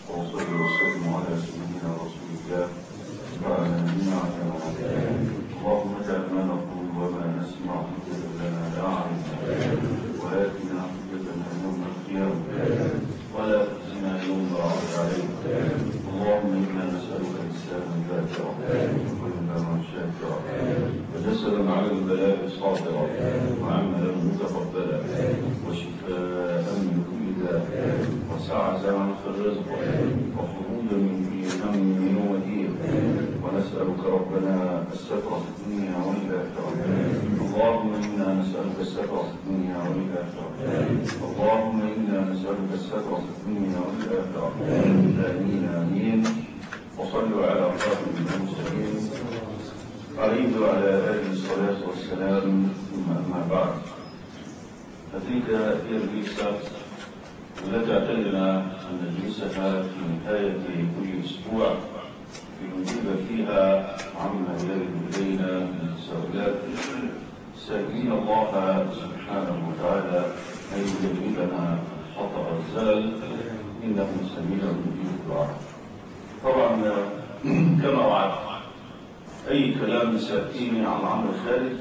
وصلي وسلم على سيدنا رسول الله وعلى نبينا محمد اللهم اجعل ما نقول وما نسمع حجة لنا لا علينا ولكن حجتنا يوم القيامة ولا تخزنا يوم العرض عليك اللهم انا نسألك لسانا ذاكرا وقلبا شاكرا وجسدا على البلاء صابرا وعملا متقبلا وشفاء من كل داء وسعة في الرزق وخروجا من كل هم ودين ونسألك ربنا الستر في الدنيا والآخرة اللهم إنا نسألك الستر في الدنيا والآخرة اللهم إنا نسألك الستر في الدنيا والآخرة آمين آمين وصلوا على خاتم المرسلين عليه وعلى آله الصلاة والسلام ثم أما بعد فتلك هي الجلسة التي اعتدنا أن نجلسها في نهاية كل أسبوع لنجيب فيها عما يرد إلينا من تساؤلات سائلين الله سبحانه وتعالى أن يجنبنا خطأ الزلل إنه سميع مجيب الدعاء طبعا كما وعدت أي كلام سيأتيني عن عمرو خالد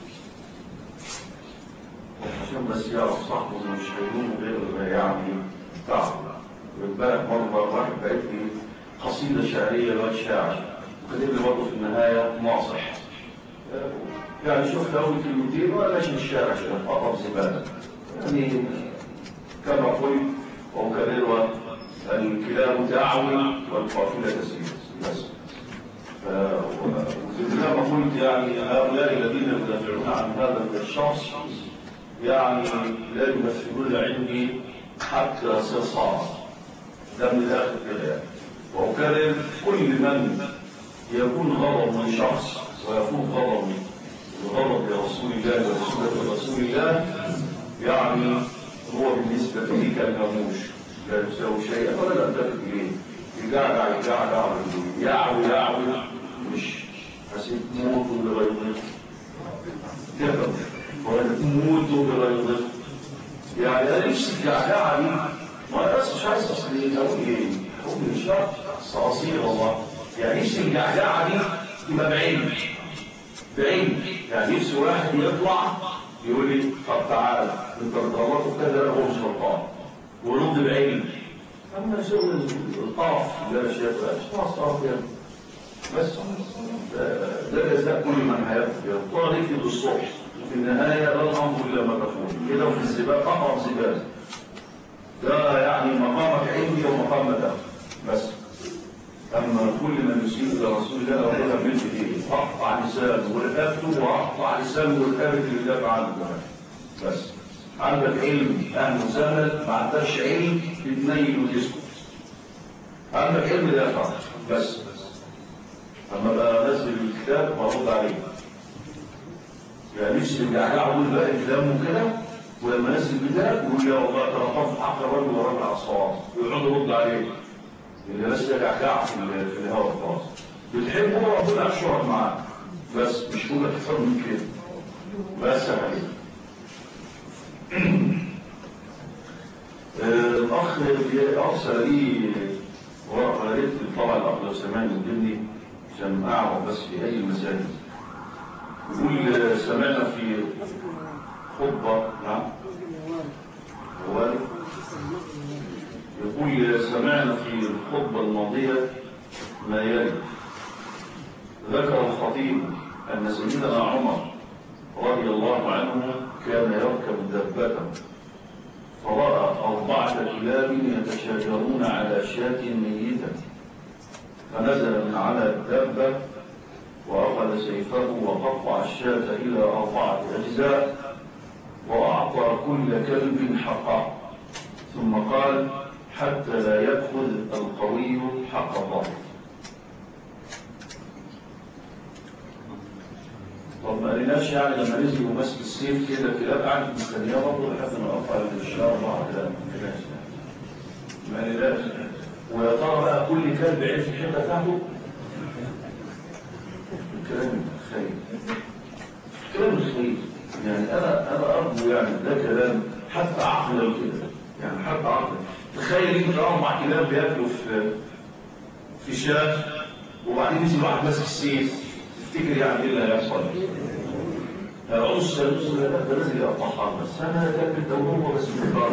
عشان بس يعرف صاحبه مش هيقولوا غير يعني تعب امبارح مرة واحد بعت لي قصيدة شعرية لواد شاعر وكتب لي برضه في النهاية ناصح يعني شوف أول كلمتين ولا ماشي في الشارع عشان أقرب زبالة يعني كما قلت وأكررها الكلام دعوي والقافلة تسير بس وكما قلت يعني هؤلاء الذين يدافعون عن هذا الشخص يعني لا يمثلون عندي حتى صرصار ده من الاخر كده يعني واكرر كل من يكون غضب من شخص ويكون غضب غضب لرسول الله ورسوله رسول الله يعني هو بالنسبه لي كالناموس لا يساوي شيئا ولا لا التفت اليه يقعد يقعد يعوي يعوي مش حسيت موت بغيظه كده وتموت بغيظه يعني انا نفسي الجعجعه دي ما انا بس مش عايز اصلي اقول ايه اقول مش شرط صراصير والله يعني نفسي الجعجعه دي تبقى بعلم بعلم يعني نفسي واحد يطلع يقول لي طب تعالى انت بتغلطه كذا انا هو مش غلطان ورد بعلم اما شغل الطرف اللي انا شايفه مش ناقص طرف يعني بس ده جزاء كل من هياخد طلع يكتب الصبح في النهاية لا الأمر إلا ما تكون كده وفي الزبال أقرب زبال ده يعني مقامك عندي ومقامك بس أما كل من يسيء إلى رسول الله لو أنا كملت فيه أقطع لسانه ورقبته وأقطع لسانه ورقبته اللي دافع عنه بس عندك علم أهل وسهلا ما عندكش علم تتنيل وتسكت عندك علم دافع بس أما بقى نزل الكتاب وأرد عليه يعني مش يرجع يقول بقى كلامه كده ولما نزل الكتاب يقول يا والله ترى حق الرجل ورجع الصواب يقعد يرد عليه اللي بس يرجع في في الهواء خلاص بتحبه ربنا يحشرك معاه بس مش هو تفهم من كده بس يا حبيبي الاخ ارسل لي ورقه يا ريت طبعا الاخ لو سمعني قدامي عشان اعرف بس في اي مساجد يقول سمعنا في خطبة نعم يقول سمعنا في الخطبة الماضية ما يلي ذكر الخطيب أن سيدنا عمر رضي الله عنه كان يركب دبته فرأى أربعة كلاب يتشاجرون على شاة ميتة فنزل من على الدابة وأخذ سيفه وقطع الشاة إلى أربعة أجزاء وأعطى كل كلب حقه ثم قال حتى لا يأخذ القوي حق الضعيف طب ما قالناش يعني لما نزل ومسك السيف كده كلاب قعدت مستنيه برضه لحد ما قطع الشارع بعض كده ما قالناش ويا ترى بقى كل كلب عرف الحته بتاعته كلام خير كلام خير يعني انا انا ارجو يعني ده كلام حتى عقلا كده يعني حتى عقلا تخيل انت اربع كلاب بياكلوا في في شاة وبعدين يجي واحد ماسك السيف تفتكر يعني ايه اللي هيحصل؟ عص ده ده لازم يقطعها بس انا كان الدوامه بس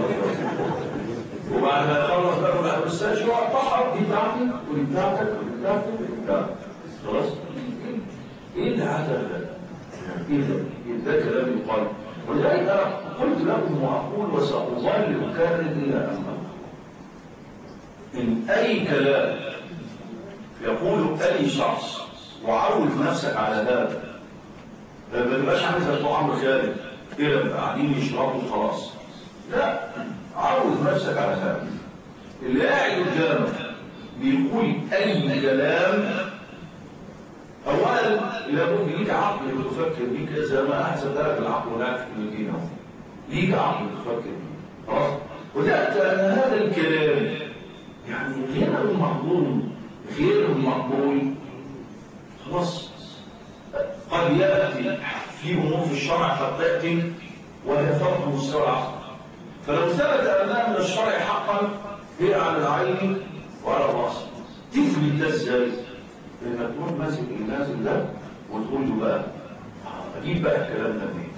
وبعد ما يخلص بقى بقى بس شو يقطعها دي بتاعتي ودي بتاعتك ودي بتاعتك ودي بتاعتك خلاص؟ ايه اللي عدل ده؟ ايه ده؟ ده كلام يقال ولذلك انا قلت لكم واقول وساظل اكرر الى ان من اي كلام يقول اي شخص وعود نفسك على هذا ما تبقاش عامل زي بتوع عمرو خالد كده قاعدين يشربوا وخلاص لا عود نفسك على هذا اللي قاعد قدامك بيقول اي كلام اولا لابد ليك عقل تفكر بيه كده زي ما احسن لك العقل هناك في المدينه ليك عقل تفكر بيه خلاص وذات ان هذا الكلام يعني غير المقبول غير المقبول خلاص قد ياتي في امور في الشرع قد تاتي وهي فرق مستوى العقل فلو ثبت امامنا الشرع حقا هي على العين وعلى الراس تثبت ده ازاي؟ لما تكون ماسك النازل ده وتقول له بقى اجيب بقى الكلام ده منين؟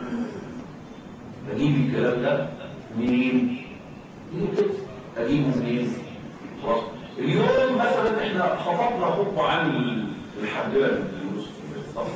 اجيب الكلام ده منين؟ اجيبه منين؟ خلاص اليوم مثلا احنا خطبنا خطبه عن الحجاج يوسف طبعا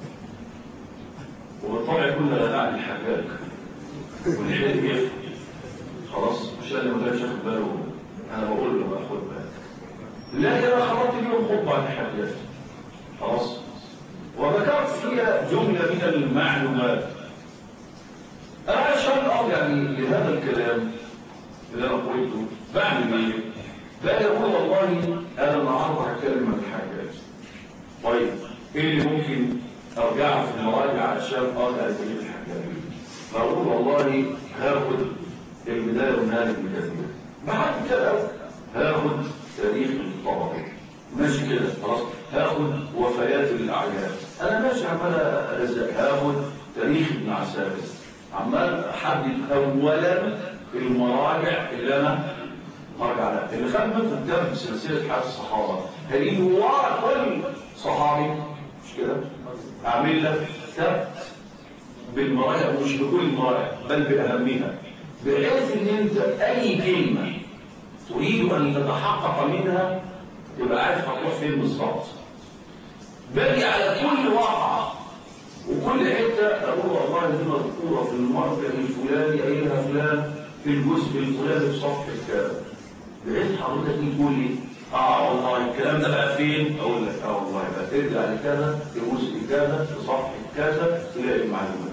وبالطبع كنا غناء الحجاج والحلم يفهم خلاص عشان اللي ما كانش ياخد باله انا بقول له بقى خد بالك لكن انا خطبت اليوم خطبه عن الحجاج خلاص وذكرت فيها جمله من المعلومات انا عشان اه يعني لهذا الكلام اللي انا قلته بعمل ايه؟ لا يقول والله انا النهارده هتكلم عن الحجاج طيب ايه اللي ممكن ارجع في المراجع عشان اقدر اجيب الحجاج فاقول والله هاخد البدايه والنهايه من كثير بعد كده هاخد تاريخ الطبقي ماشي كده خلاص هاخد وفيات الاعيان انا ماشي عمال ارزق هاخد تاريخ ابن عساكر عمال احدد اولا المراجع اللي انا هرجع لها اللي خد منه قدام سلسله حياه الصحابه هيجي ورا كل صحابي مش كده اعمل لك ثبت بالمراجع ومش بكل المراجع بل باهمها بحيث ان انت اي كلمه تريد ان تتحقق منها تبقى عارف هتروح فين بالظبط باجي على كل واقعه وكل حته اقول والله دي مذكوره في المرجع الفلاني قايلها فلان في الجزء الفلاني في صفحه كذا بحيث حضرتك تقول لي اه والله الكلام ده بقى فين؟ اقول لك اه والله بقى ترجع لكذا في جزء كذا في صفحه كذا تلاقي المعلومات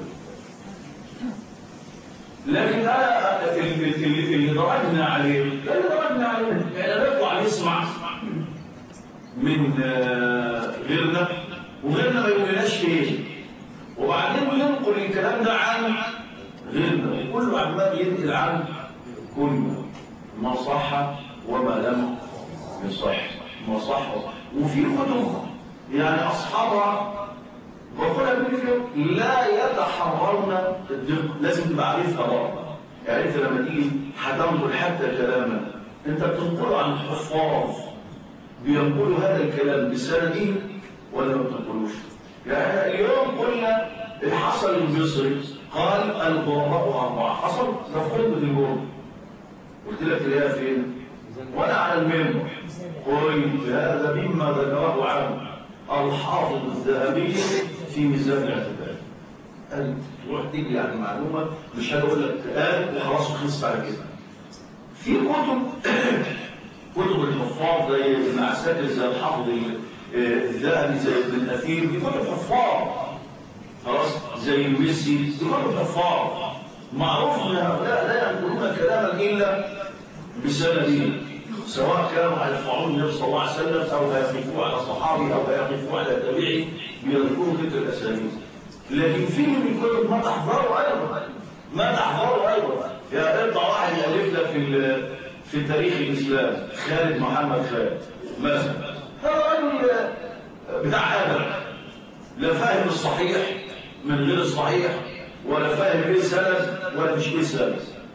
لكن انا اللي, اللي درجنا عليه اللي درجنا عليه احنا نطلع نسمع من غيرنا وغيرنا ما يقولناش ايه وبعدين ننقل الكلام ده عن غيرنا كله عمال ينقل عن كله ما صح وما لم يصح ما صح وفي كتب يعني اصحابها بقولها بكده لا يتحررون الدقه لازم تبقى عارفها برضه يعني انت لما تيجي هتنقل حتى كلاما انت بتنقله عن الحفاظ بينقلوا هذا الكلام بسنده ولا ما بتنقلوش يعني اليوم قلنا الحسن البصري قال الغرباء اربعه حصل ده في خطبه الجمعه قلت لك تلاقيها فين وانا على المنبر قلت هذا مما ذكره عنه الحافظ الذهبي في ميزان الاعتدال قال تروح تيجي يعني معلومه مش هقول لك قال وخلاص وخلصت على كده في كتب كتب الحفاظ زي ابن عساكر زي الحافظ الذهبي زي ابن الاثير دي كتب حفاظ خلاص زي الميسي دي كتب حفاظ معروف ان هؤلاء لا ينقلون كلاما الا بسنده سواء كانوا هيرفعون النبي صلى الله عليه وسلم او هيقفوا على صحابي او هيقفوا على تابعي بيذكروا تلك الاسانيد لكن فيه من كل ما تحضروا ايضا ما تحضروا ايضا يا ارجع واحد يالف لك في في تاريخ الاسلام خالد محمد خالد مثلا هذا رجل بتاع ادب لا فاهم الصحيح من غير الصحيح ولا فاهم ايه سند ولا مش ايه سند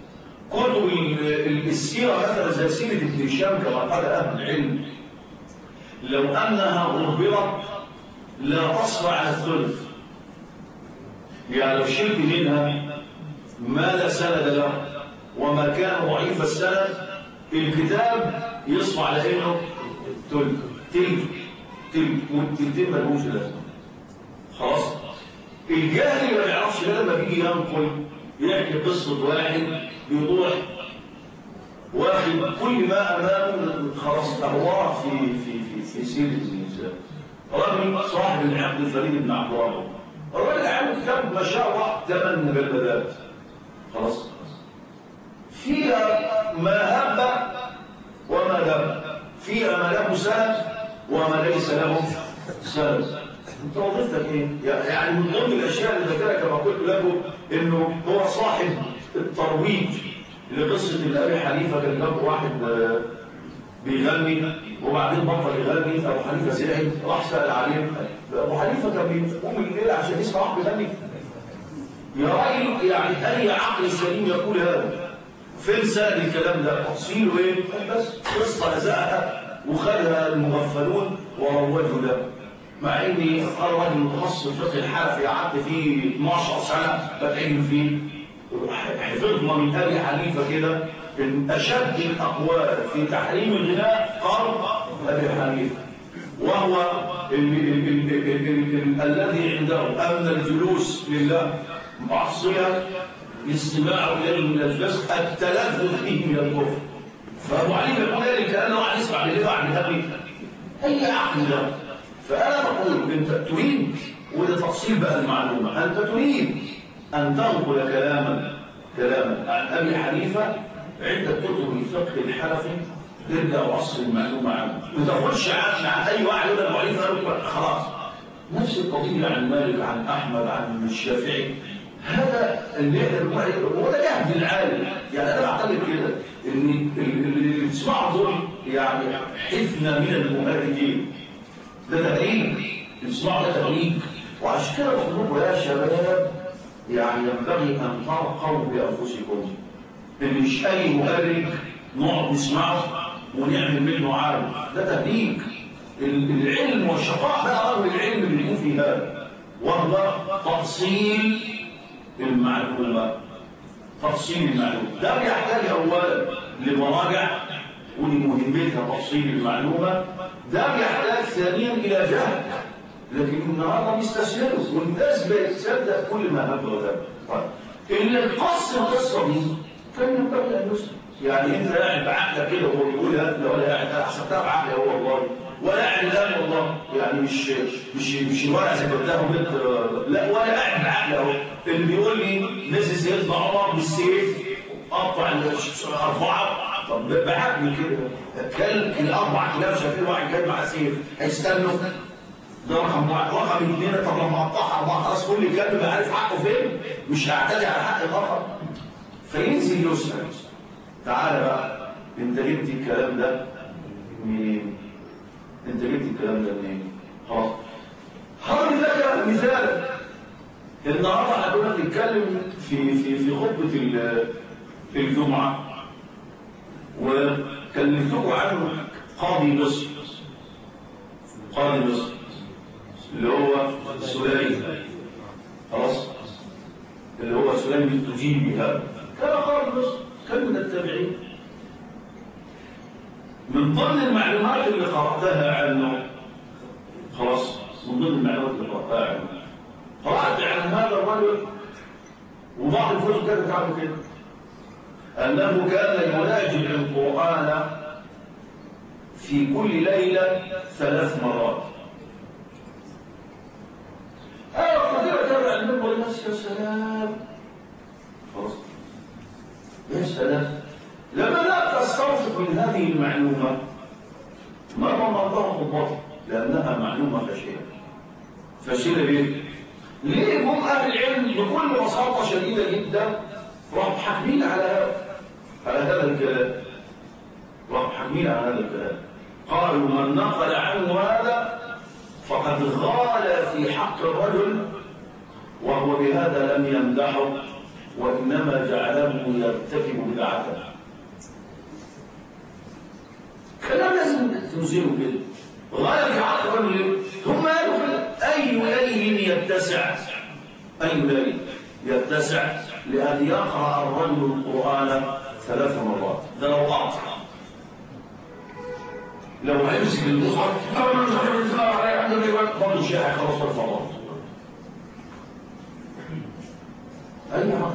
كتب ال- السيرة مثلا زي سيرة ابن هشام كما قال أهل العلم لو أنها غبرت لا تصفى على الثلث يعني لو شلت منها ما لا سند له وما كان ضعيف السند الكتاب يصفى على انه تلك تلك تلك والتلتين ملهمش لازمه خلاص الجاهل اللي ما يعرفش ده لما بيجي ينقل يحكي قصه واحد بيروح واخد كل ما امامه خلاص اهوار في في في في سيره الانسان راجل صاحب العقد الفريد بن عبد الله الراجل عامل كتاب ما شاء الله ثمان مجلدات خلاص فيها ما هب وما دب فيها ما له سند وما ليس له سند انت وظيفتك ايه؟ يعني من ضمن الاشياء اللي ذكرها كما قلت لكم انه هو صاحب الترويج لقصه ان ابي حنيفه كان له واحد آه، بيغني وبعدين بطل يغني ابو حنيفه زعل راح سال عليه ابو حنيفه كان بيقوم الليل عشان يسمع واحد بيغني يا راجل يعني اي عقل سليم يقول هذا فين سال الكلام ده تفصيله ايه بس قصه هزقها وخدها المغفلون وروجوا له مع اني قال راجل متخصص في الفقه الحنفي قعدت فيه 12 سنه بتعلم فيه حفظنا من ابي حنيفه كده ان اشد الاقوال في تحريم الغناء قال ابي حنيفه وهو ال- ال- ال- ال- ال- ال- الذي عنده امن الجلوس لله معصيه الاستماع اليه من الفسق التلذذ به من الكفر فابو علي بيقول ذلك كانه عايز يسمع لله عن ابي اي عقل ده فانا بقول انت تريد وده تفصيل بقى المعلومه انت تريد ان تنقل كلاما كلاما عن ابي حنيفه عده كتب الفقه الحنفي ترجع وأصل المعلومه عنه ما تاخدش عن عن اي واحد يقول ابو حنيفه قال خلاص نفس القضيه عن مالك عن احمد عن الشافعي هذا اللي هو ده جهد العالم يعني انا بعتقد كده ان اللي بتسمعوا دول يعني حفنه من المهاجرين ده تهريج اسمعوا ده تهريج وعشان كده بقول لكم يا شباب يعني ينبغي ان ترقوا بانفسكم ان مش اي مهرج نقعد نسمعه ونعمل منه عالم ده تهريج ال- العلم والشقاء بقى رجل العلم اللي يكون في هذا وهو تفصيل المعلومه تفصيل المعلومه ده بيحتاج اولا لمراجع ولمهمتها تفصيل المعلومه ده بيحتاج ثانيا الى جهد لكن النهارده بيستسهلوا والناس بتصدق كل ما هب وذب طيب اللي القص القصه دي كان ينبغي ان يسلم يعني انت قاعد بعقلك كده وهو بيقول لا ولا قاعد انا حسبتها بعقلي هو والله ولا قاعد الان والله يعني مش مش مش ورقه ذكرتها وبنت لا ولا قاعد بعقلي اهو اللي بيقول لي نزل سيدنا عمر بالسيف قطع الاربعه طب بعقلي كده كان الاربع كلاب شايفين واحد كان مع سيف هيستنوا ده رقم واحد رقم اثنين طب لما اقطعها اربعه خلاص كل كلب بقى عارف حقه فين مش هعتدي على حق الاخر فينزل يسال تعالى بقى انت جبت الكلام ده منين؟ انت جبت الكلام ده منين؟ خلاص هضرب لك مثال النهارده احنا كنا بنتكلم في في في خطبه ال- الجمعه وكلمتكم عنه قاضي مصر قاضي مصر اللي هو سليم خلاص اللي هو سليم التجيبي هذا كان قاضي مصر كان من التابعين من ضمن المعلومات اللي قرأتها عنه خلاص من ضمن المعلومات اللي قرأتها عنه قرأت عن هذا الرجل وبعض الكتب كانت عنه كده أنه كان يراجع القرآن في كل ليلة ثلاث مرات أنا قدرت أتابع المنبر الناس يا سلام خلاص يا سلام لما لا تستوثق من هذه المعلومة ما ضمنتها خطبتها لأنها معلومة فاشلة فاشلة ليه؟ ليه هم أهل العلم بكل بساطة شديدة جدا راحوا حاكمين على هذا على هذا الكلام راحوا حاكمين على هذا الكلام قالوا من نقل عنه هذا فقد غال في حق الرجل وهو بهذا لم يمدحه وإنما جعله يرتكب بدعة كلام لازم تنزله كده وغاية في عقل الرجل ثم قالوا كده أي ليل يتسع أي ليل يتسع لأن يقرأ الرجل القرآن ثلاث مرات ده لو أعطى لو هيمسك المصحف برضه شيء هيخلص ثلاث مرات أي عقل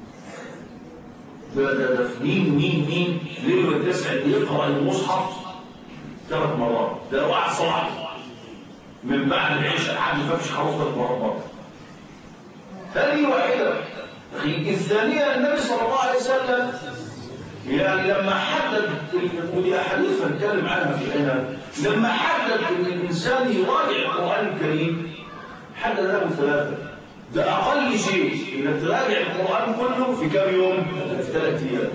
ده ده ده مين مين مين ليل التسع يقرأ المصحف ثلاث مرات ده واحد صلاح من بعد العشاء لحد ما فيش خلاص ثلاث مرات مرة هذه واحدة أخي الثانية النبي صلى الله عليه وسلم يعني لما حدد ودي أحاديث هنتكلم عنها في العناية لما حدد إن الإنسان يراجع القرآن الكريم حدد له ثلاثة ده أقل شيء إنك تراجع القرآن كله في كم يوم؟ في ثلاث أيام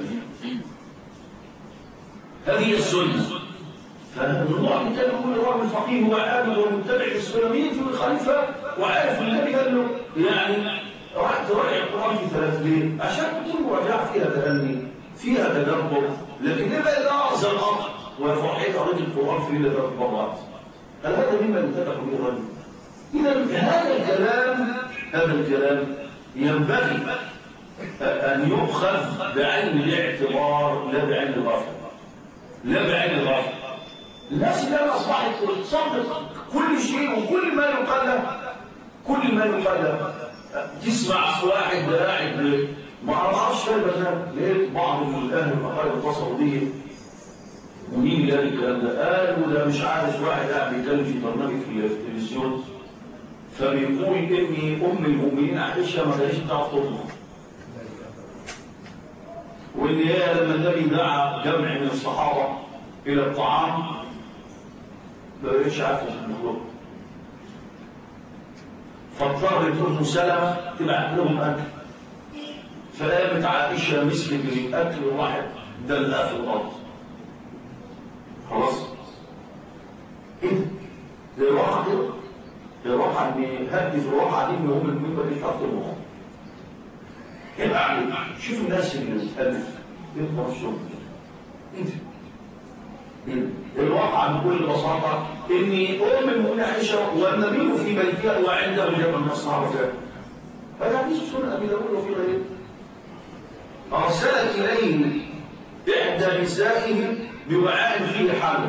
هذه السنة فالله كان يقول الرجل الفقيه وعابد ومتبع السلمين في الخليفة وعارف النبي قال له يعني راح تراجع القرآن في ثلاث ليه؟ عشان تكون مراجعة فيها تأني فيها تدبر لكن ليه بقى إذا أعزى الأرض وفرحيت قريت القرآن في ليلة ثلاث مرات هل هذا مما يتبع به الرجل؟ إذا هذا الكلام هذا الكلام ينبغي أن يؤخذ بعين الاعتبار لا بعين الغفلة لا بعين الغفلة الناس الآن أصبحت تصدق كل شيء وكل ما يقال له كل ما يقال له تسمع واحد قاعد ما اعرفش فين مثلا لقيت بعض الاهل المقايض اتصلوا بي ومين اللي قال الكلام ده؟ قالوا ده مش عارف واحد قاعد بيتكلم في برنامج في التلفزيون فبيقول اني ام المؤمنين عائشه ما كانتش بتعرف تطبخ وان هي لما النبي دعا جمع من الصحابه الى الطعام ما بقتش عارفه تطبخ فاضطرت ام سلمه تبعت لهم اكل فقامت عائشه مسكت الاكل وراحت دلقاه في الارض خلاص ايه ده الواقع كده الواقع ان هدف الواقع دي ان هم المهم ما بيتحط المخ يعني شوف الناس اللي بتالف يقدر الشغل الواقع بكل بساطة إن أم المؤمنين عائشة والنبي في بيتها وعنده جمع من الصحابة هذا حديث سنة أبي داود وفي غيره أرسلت إليه إحدى نسائه بوعاء فيه حامل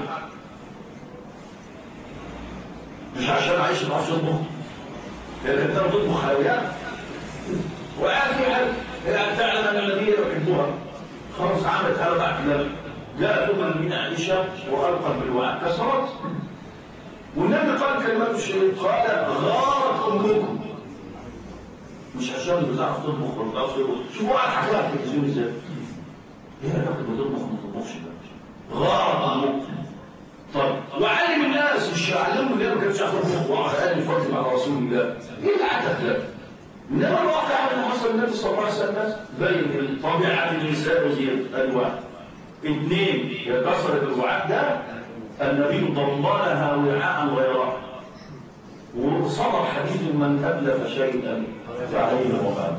مش عشان عايشة تعرفش تطبخ لأن كانت تطبخ حلويات وقاعد في حال يعني تعلم أن الذي يحبها خلاص عملت أربع كلاب جاءت أم من عائشة وألقت بالوعاء كسرت والنبي قال كلمات الشريف قال غارت أمكم مش عشان بتعرف تطبخ ولا بتعرف تطبخ شوف واحد حكى لها في التلفزيون ازاي هي كانت بتطبخ ما تطبخش بقى غارت أمكم طيب وعلم الناس مش علموا اللي ما كانش يعرفوا يطبخوا وقال الفضل على رسول الله ايه العدد ده؟ انما الواقع ان حصل النبي صلى الله عليه وسلم بين طبيعه النساء وزياده الواحد اثنين يا كسرة الوعاء ده النبي ضمنها وعاء غيره وصدر حديث من أبلف شيئا فعليه وبال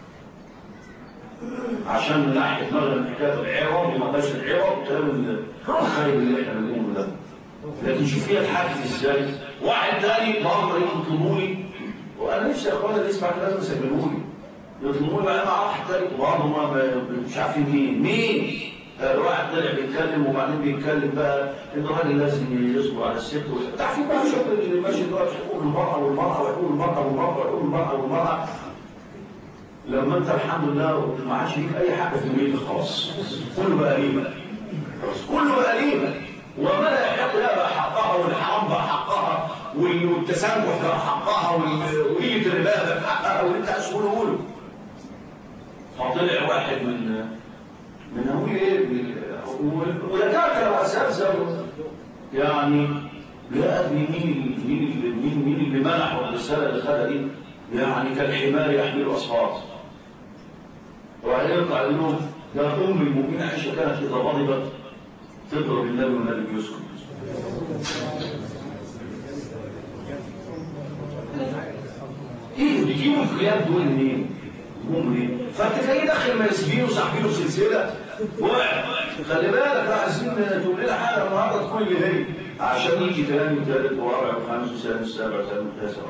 عشان من ناحية مثلا حكاية العوض وما بقاش العوض والكلام الخير اللي احنا بنقوله ده لكن شوف فيها الحاجة ازاي واحد تاني مرة يطلبوا لي وانا نفسي يا اخوانا اللي يسمع كلام يسجلوا لي يطلبوا لي انا واحد تاني برضه ما مش عارفين مين مين واحد طلع بيتكلم وبعدين بيتكلم بقى ان الراجل لازم يصبر على الست تعرفين بقى شكل اللي ماشي دلوقتي حقوق المرأة والمرأة وحقوق المرأة والمرأة وحقوق المرأة والمرأة لما انت الحمد لله ما عادش ليك اي حق في البيت خلاص كله بقى ريبة كله بقى ريبة وما لا يحق لها بقى حقها والحرام بقى حقها والتسامح بقى حقها وقلة الربا بقى حقها واللي انت عايز تقوله قوله فطلع واحد من من هقول ايه ودكاتره لو اساتذه يعني لا ادري مين مين مين مين اللي منحوا الرساله اللي خدها دي يعني كالحمار يحمل اصفار وبعدين يطلع لهم ده ام المؤمنين عائشه كانت اذا غضبت تضرب النبي والنبي يسكت ايه بيجيبوا الكلاب دول منين؟ هم ليه فانت تلاقيه داخل ماسبينه وساحبينه سلسله وقع خلي بالك بقى عايزين تقول لنا حاجه النهارده تكون اللي هي عشان يجي تاني وثالث ورابع وخامس وسادس وسابع وثامن وتاسع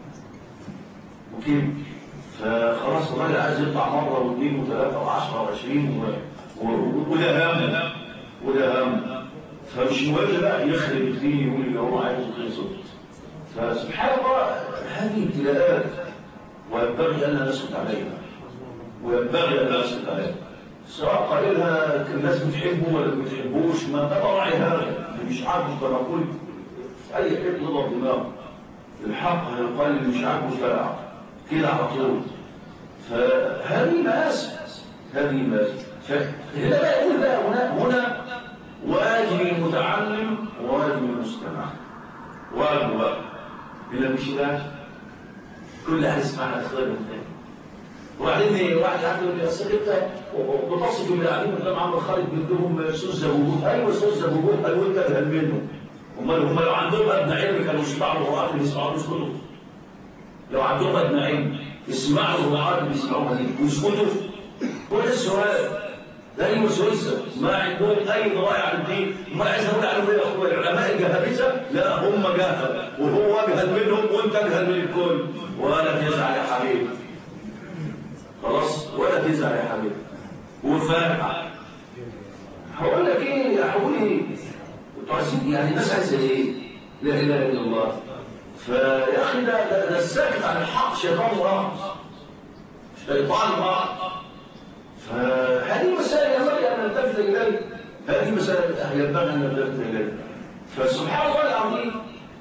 وكده فخلاص الراجل عايز يطلع مره واثنين وثلاثه وعشره وعشرين وده هم وده هم فمش مهم بقى يخرب الدين يقول اللي هو عايزه خلصت فسبحان الله هذه ابتلاءات وينبغي ان نسكت عليها وينبغي ان نسكت عليها سواء قائلها الناس بتحبه ولا ما بتحبوش ما ده راعي هذا مش عاجبه كما قلت في اي حته نضرب دماغه الحق هيقال اللي مش عاجبه فرع كده على طول فهذه مآسي هذه مآسي فهنا بقى يقول بقى هنا هنا واجب المتعلم وواجب المستمع واجب بقى إلا مش ده كل واحد يسمعنا خير من الثاني وبعدين واحد عنده يقول لي اصل انت بتصف من قاعدين قدام عمرو خالد بيدهم سوس زبوبوت ايوه سوس زبوبوت قالوا انت اجهل منه امال هم لو عندهم ادنى علم كانوا يسمعوا القران اللي يسمعوه يسكتوا لو عندهم ادنى علم يسمعوا القران اللي يسمعوها دي ويسكتوا هو ده السؤال ده اي وسوسه ما عندهم اي ضوايع عن الدين ما عايز اقول عليهم ايه يا اخويا العلماء الجهابذه لا هم جهل وهو اجهل منهم وانت اجهل من الكل ولا تزعل يا حبيبي خلاص ولا تزعل يا حبيبي وفاهم هقول لك ايه هقول ايه انتوا عايزين يعني الناس عايزه ايه لا اله الا الله فيا اخي ده ده, ده الساكت عن الحق شيطان راس شيطان راس فهذه مسائل ينبغي ان نلتفت اليها هذه مسائل ينبغي ان نلتفت اليها فسبحان الله العظيم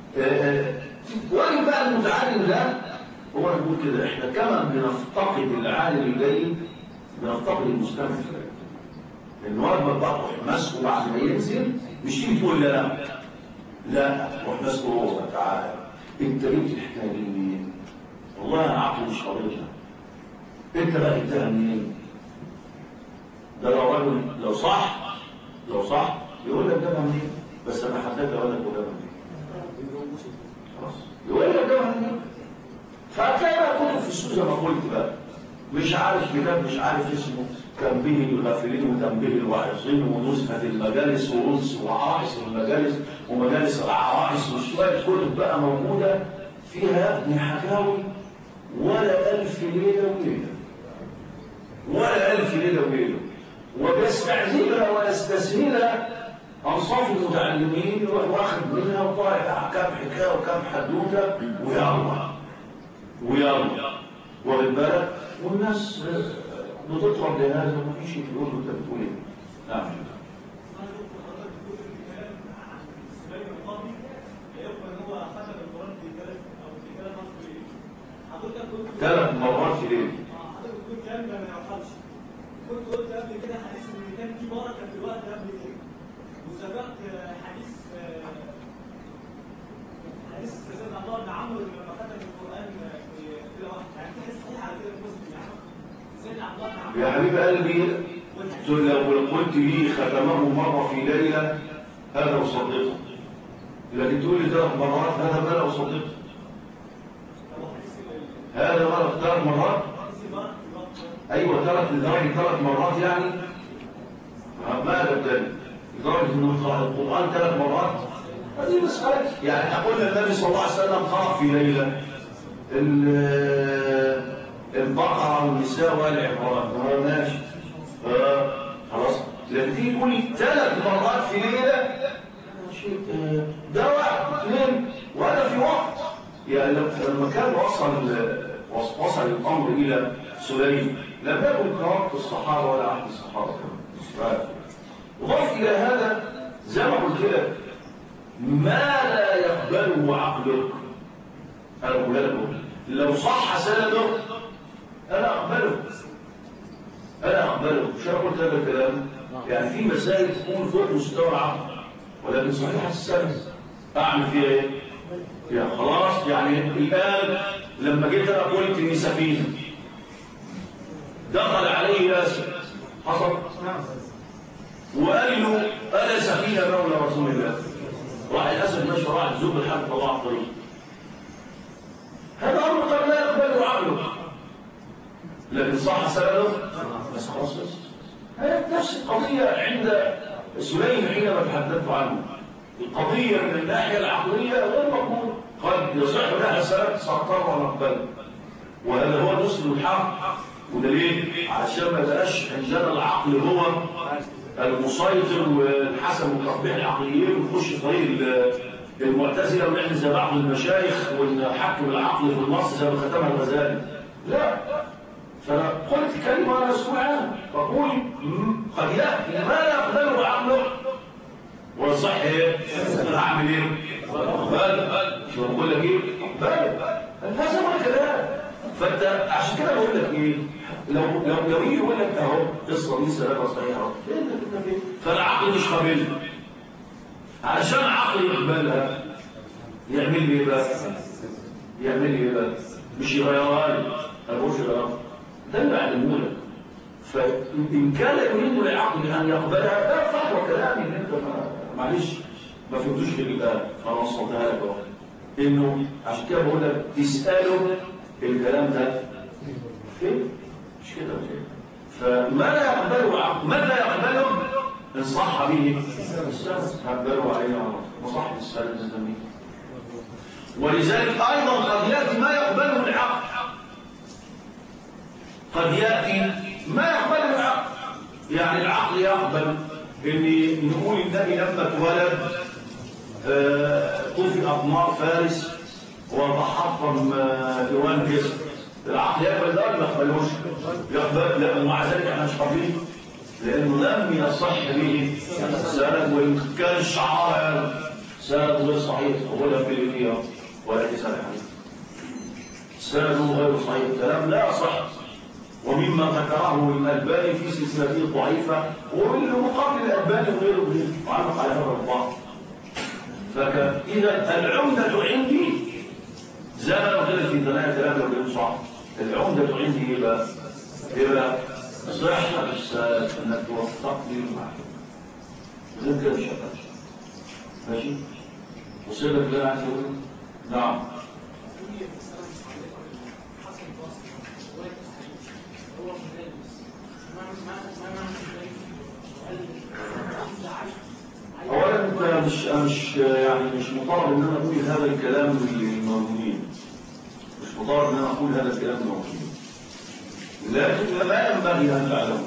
واجب بقى المتعلم ده هو نقول كده احنا كما بنفتقد العالم الجيد بنفتقد المستمع الجيد لان واجبك بقى تروح ماسكه بعد ما ينزل مش تيجي تقول لا لا لا روح ماسكه هو تعالى انت جبت الحكايه دي منين؟ والله انا عقلي مش قابلها انت بقى جبتها منين؟ ده لو راجل لو صح لو صح يقول لك جابها منين؟ بس انا حددت اقول لك جابها منين؟ خلاص يقول لك جابها منين؟ فهتلاقي بقى كتب في السوق زي ما قلت بقى مش عارف كتاب مش عارف اسمه تنبيه الغافلين وتنبيه الواعظين ونزهة المجالس ونص وعرائس المجالس ومجالس العرائس وشوية كتب بقى موجودة فيها يا ابني حكاوي ولا ألف ليلة وليلة ولا ألف ليلة وليلة وبيستعذبها ويستسهلها أنصاف المتعلمين يروح واخد منها وطالع كام حكاية وكام حدوتة ويلا ويلا واخد بالك والناس بتطلب لهذا ما فيش يقول له انت بتقول ايه نعم ثلاث مرات في ليل حضرتك كنت كلام ما يحصلش كنت قلت قبل كده حديث ان كان في بركه في الوقت قبل كده وسبقت حديث حديث سيدنا عبد الله بن عمرو لما ختم القران في كده واحد يعني في حديث صحيح على كده في مسلم يعني سيدنا عبد الله بن عمرو يا حبيب قلبي قلت لو قلت لي ختمه مرة في ليلة هذا أصدقه لكن تقول لي ثلاث مرات هذا ما لا أصدقه هذا مرة ثلاث مرات أيوة ثلاث لدرجة ثلاث مرات يعني ما أبدا لدرجة أنه قرأ القرآن ثلاث مرات هذه مسألة يعني أقول النبي صلى الله عليه وسلم قرأ في ليلة البقرة والنساء والعمران هو ماشي آه خلاص لكن تيجي تقولي ثلاث مرات في ليلة شيء ده واحد اثنين وهذا في وقت يعني لما كان وصل وصل الأمر إلى سليم لم يكن كوقت الصحابة ولا عهد الصحابة وضف إلى هذا زي ما قلت لك ما لا يقبله عقلك أنا أقول لكم لو صح سنده أنا أقبله أنا أقبله مش أنا قلت هذا الكلام يعني في مسائل تكون فوق مستوى العقل ولكن صحيح السند أعمل فيها إيه؟ يا خلاص يعني الآن لما جيت أنا قلت إني سفينة دخل عليه ياسر حصل وقال له أنا سفينة مولى رسول الله راح الأسد ماشي راح الزوج الحمد طلع الطريق هذا أمر قد لا يقبله عقله لكن صح سنده بس خلاص بس هي نفس القضية عند سليم حينما تحدثت عنه القضية من الناحية العقلية غير مقبول قد يصح لها سند سقطر ونقبل وهذا هو نسل الحق وده ليه؟ علشان ما يبقاش عندنا العقل هو المسيطر والحسن والتقبيح العقليين ونخش في طريق المعتزله ونعمل زي بعض المشايخ ونحكم العقل في النص زي ما ختمها الغزالي لا فقلت كلمه انا سمعها فقول قد ياتي ما لا يقبله عقله والصح ايه؟ انا اعمل ايه؟ بل شو بقول لك ايه؟ بل هذا هو الكلام فانت عشان كده بقول لك ايه؟ لو لو لو يجي يقول لك اهو قصه دي سلامه صحيحه فين كده فين؟ فالعقل مش قابلها علشان عقل يقبلها يعمل لي ايه بقى؟ يعمل لي ايه بقى؟ مش يغيرها لي انا مش يغيرها ده اللي علمه لك فان كان يريد العقل ان يقبلها ده فهو كلامي ان انت معلش ما فهمتوش في الآن انا وصلتها لك اهو انه عشان كده بقول لك تساله الكلام ده فين؟ مش كده فين؟ فما لا يقبله عقل ما لا يقبله ان صح به السند هقبله علينا وصح السند الزمين ولذلك ايضا قد ياتي ما يقبله العقل قد ياتي ما يقبله العقل يعني العقل يقبل ان نقول النبي لما اتولد طفي اقمار فارس وتحطم ديوان جسم العقل يقبل ده ولا ما يقبلوش؟ يقبل لا ومع ذلك احنا مش قابلين لانه لم يصح به سند وان كان الشعار سند غير صحيح ولا في الدنيا ولا في سند حديث سند غير صحيح الكلام لا يصح ومما ذكره الألباني في سلسلته الضعيفة والمقابل الألباني وغيره غيره وعلق على هذا الضعف فإذا العمدة عندي زي ما قلت لك في ثنايا ثلاثة ولا صح العمدة عندي إيه بقى؟ إيه بقى؟ صحة السادة أنك توفق لي المعنى غير كده مش هتمشي ماشي؟ وصل لك اللي أنا عايز أقوله؟ نعم اولا انت مش مش يعني مش مطالب ان انا اقول هذا الكلام للموجودين مش مطالب ان انا اقول هذا الكلام للموجودين لكن ما ينبغي ان تعلموا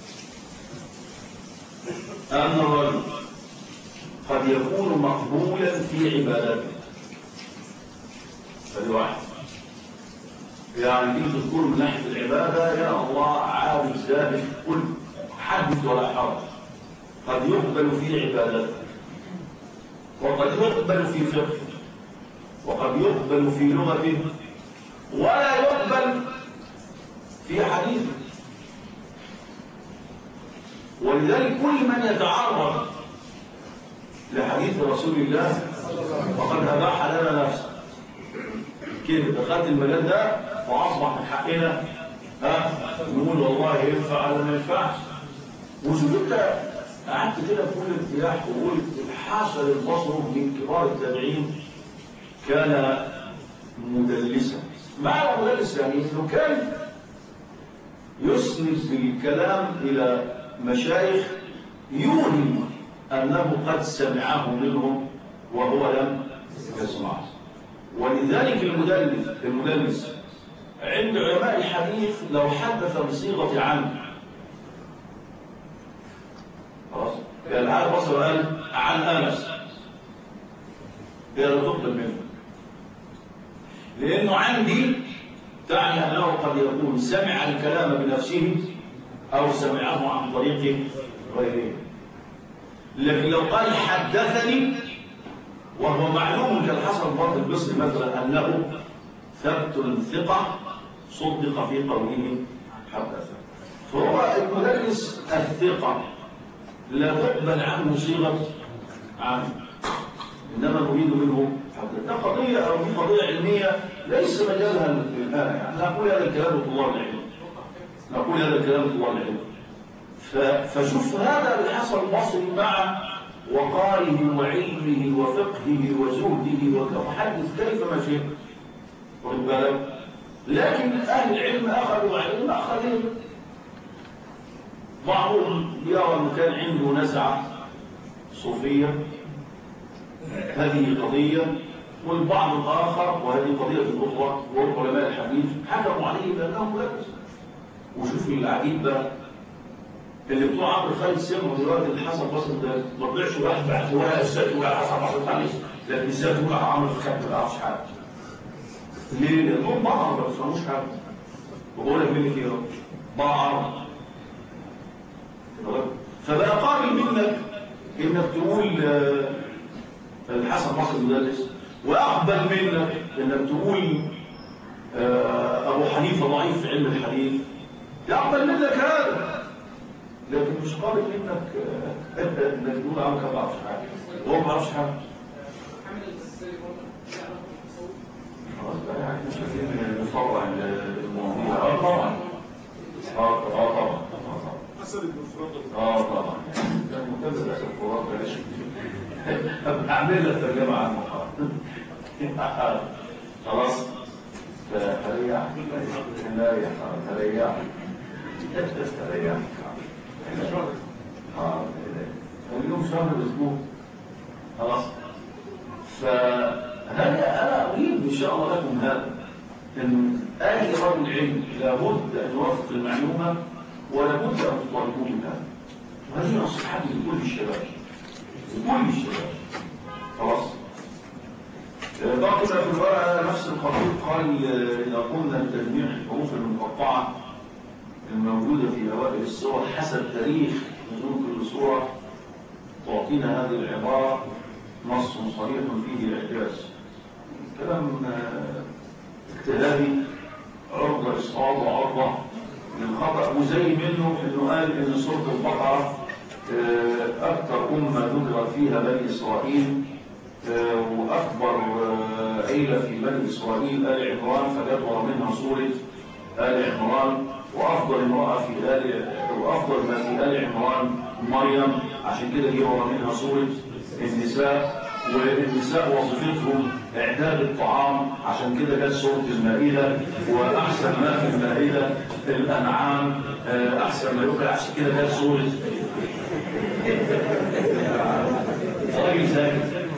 ان الرجل قد يكون مقبولا في عبادته هذه واحد يعني تيجي تذكر من ناحيه العباده يا الله عابد زاهد قل حدث ولا حرج قد يقبل في عبادته وقد يقبل في فقهه وقد يقبل في لغته ولا يقبل في حديثه ولذلك كل من يتعرض لحديث رسول الله وقد اباح لنا نفسه كده دخلت المجال ده واصبح من حقنا ها نقول والله ينفع ولا ما ينفعش وشوف انت قعدت كده بكل ارتياح وقلت الحسن البصري من كبار التابعين كان مدلسا معنى مدلس يعني انه كان يسند بالكلام الى مشايخ يوهم انه قد سمعه منهم وهو لم يسمعه ولذلك المدلس المدلس عند علماء الحديث لو حدث بصيغه عنه خلاص يعني هذا بصر قال عن انس هي لا تقبل منه لانه عندي تعني انه قد يكون سمع الكلام بنفسه او سمعه عن طريق غيره لكن لو قال حدثني وهو معلوم كالحسن البصري البصري مثلا انه ثبت ثقه صدق في قوله حدث فهو المدرس الثقه لا تقبل عنه صيغه عنه انما نريد منه حدث ده قضيه او دي قضيه علميه ليس مجالها الان يعني نقول هذا الكلام لطلاب العلم نقول هذا الكلام لطلاب العلم فشوف هذا الحسن البصري مع وقاره وعلمه وفقهه وزهده وحدث كيف ما شئت واخد بالك لكن أهل العلم أخذوا علم أخذوا بعضهم يرى أنه كان عنده نزعة صوفية هذه قضية والبعض الآخر وهذه قضية أخرى وهم علماء الحديث حكموا عليه بأنه ملبس وشوف العجيب بقى اللي بتوع عمرو خالد سمعوا دلوقتي الحسن بصر ده ما طلعش واحد بعد ولا السيد ولا حسن بصر خالد لكن السيد ولا عمرو خالد ما يعرفش حاجه ليه؟ لانهم بعض ما بيفهموش حاجه وبقول لك منك ايه بعض فبقى قابل منك انك تقول آه، الحسن بصر مدرس واقبل منك انك تقول آه، ابو حنيفه ضعيف في علم الحديث يقبل منك هذا لكن مش قابل منك آه، انك تقول عنك ما بعرفش حاجه هو ما بعرفش حاجه محمد الغزالي برضه ليه علاقه بالتصوف خلاص بقى يعني مش عايزين نفرع المواضيع اه طبعا اه اه طبعا اه طبعا حسب الانفراد اه طبعا كان مهتم بأسف القرآن بلاش اعمل لك ترجمة عن المحاضرة خلاص فريح فريح فريح فريح اه اليوم شهر الاسبوع خلاص فهذا انا اريد ان شاء الله لكم هذا ان اي رجل علم لابد ان يوفق المعلومه ولابد ان تطالبوه بهذا وهذه نصيحتي لكل الشباب لكل الشباب خلاص باقي في الورقه نفس الخطيب قال اذا قلنا بتجميع الحروف المقطعه الموجوده في اوائل السور حسب تاريخ نزول كل سوره تعطينا هذه العباره نص صريح فيه الاعجاز كلام آه، اجتهادي عرضه اسقاط وعرضه للخطا وزي منه انه قال ان سوره البقره آه، اكثر امه ذكر فيها بني اسرائيل آه، واكبر آه، عيله في بني اسرائيل ال عمران فجت ورا منها سوره ال عمران وافضل امراه في ال وافضل ما في ال عمران مريم عشان كده جه ورا منها سوره النساء والنساء وظيفتهم اعداد الطعام عشان كده جت سوره المائده واحسن ما في المائده الانعام آه، احسن ما يؤكل عشان كده جت سوره راجل ساكت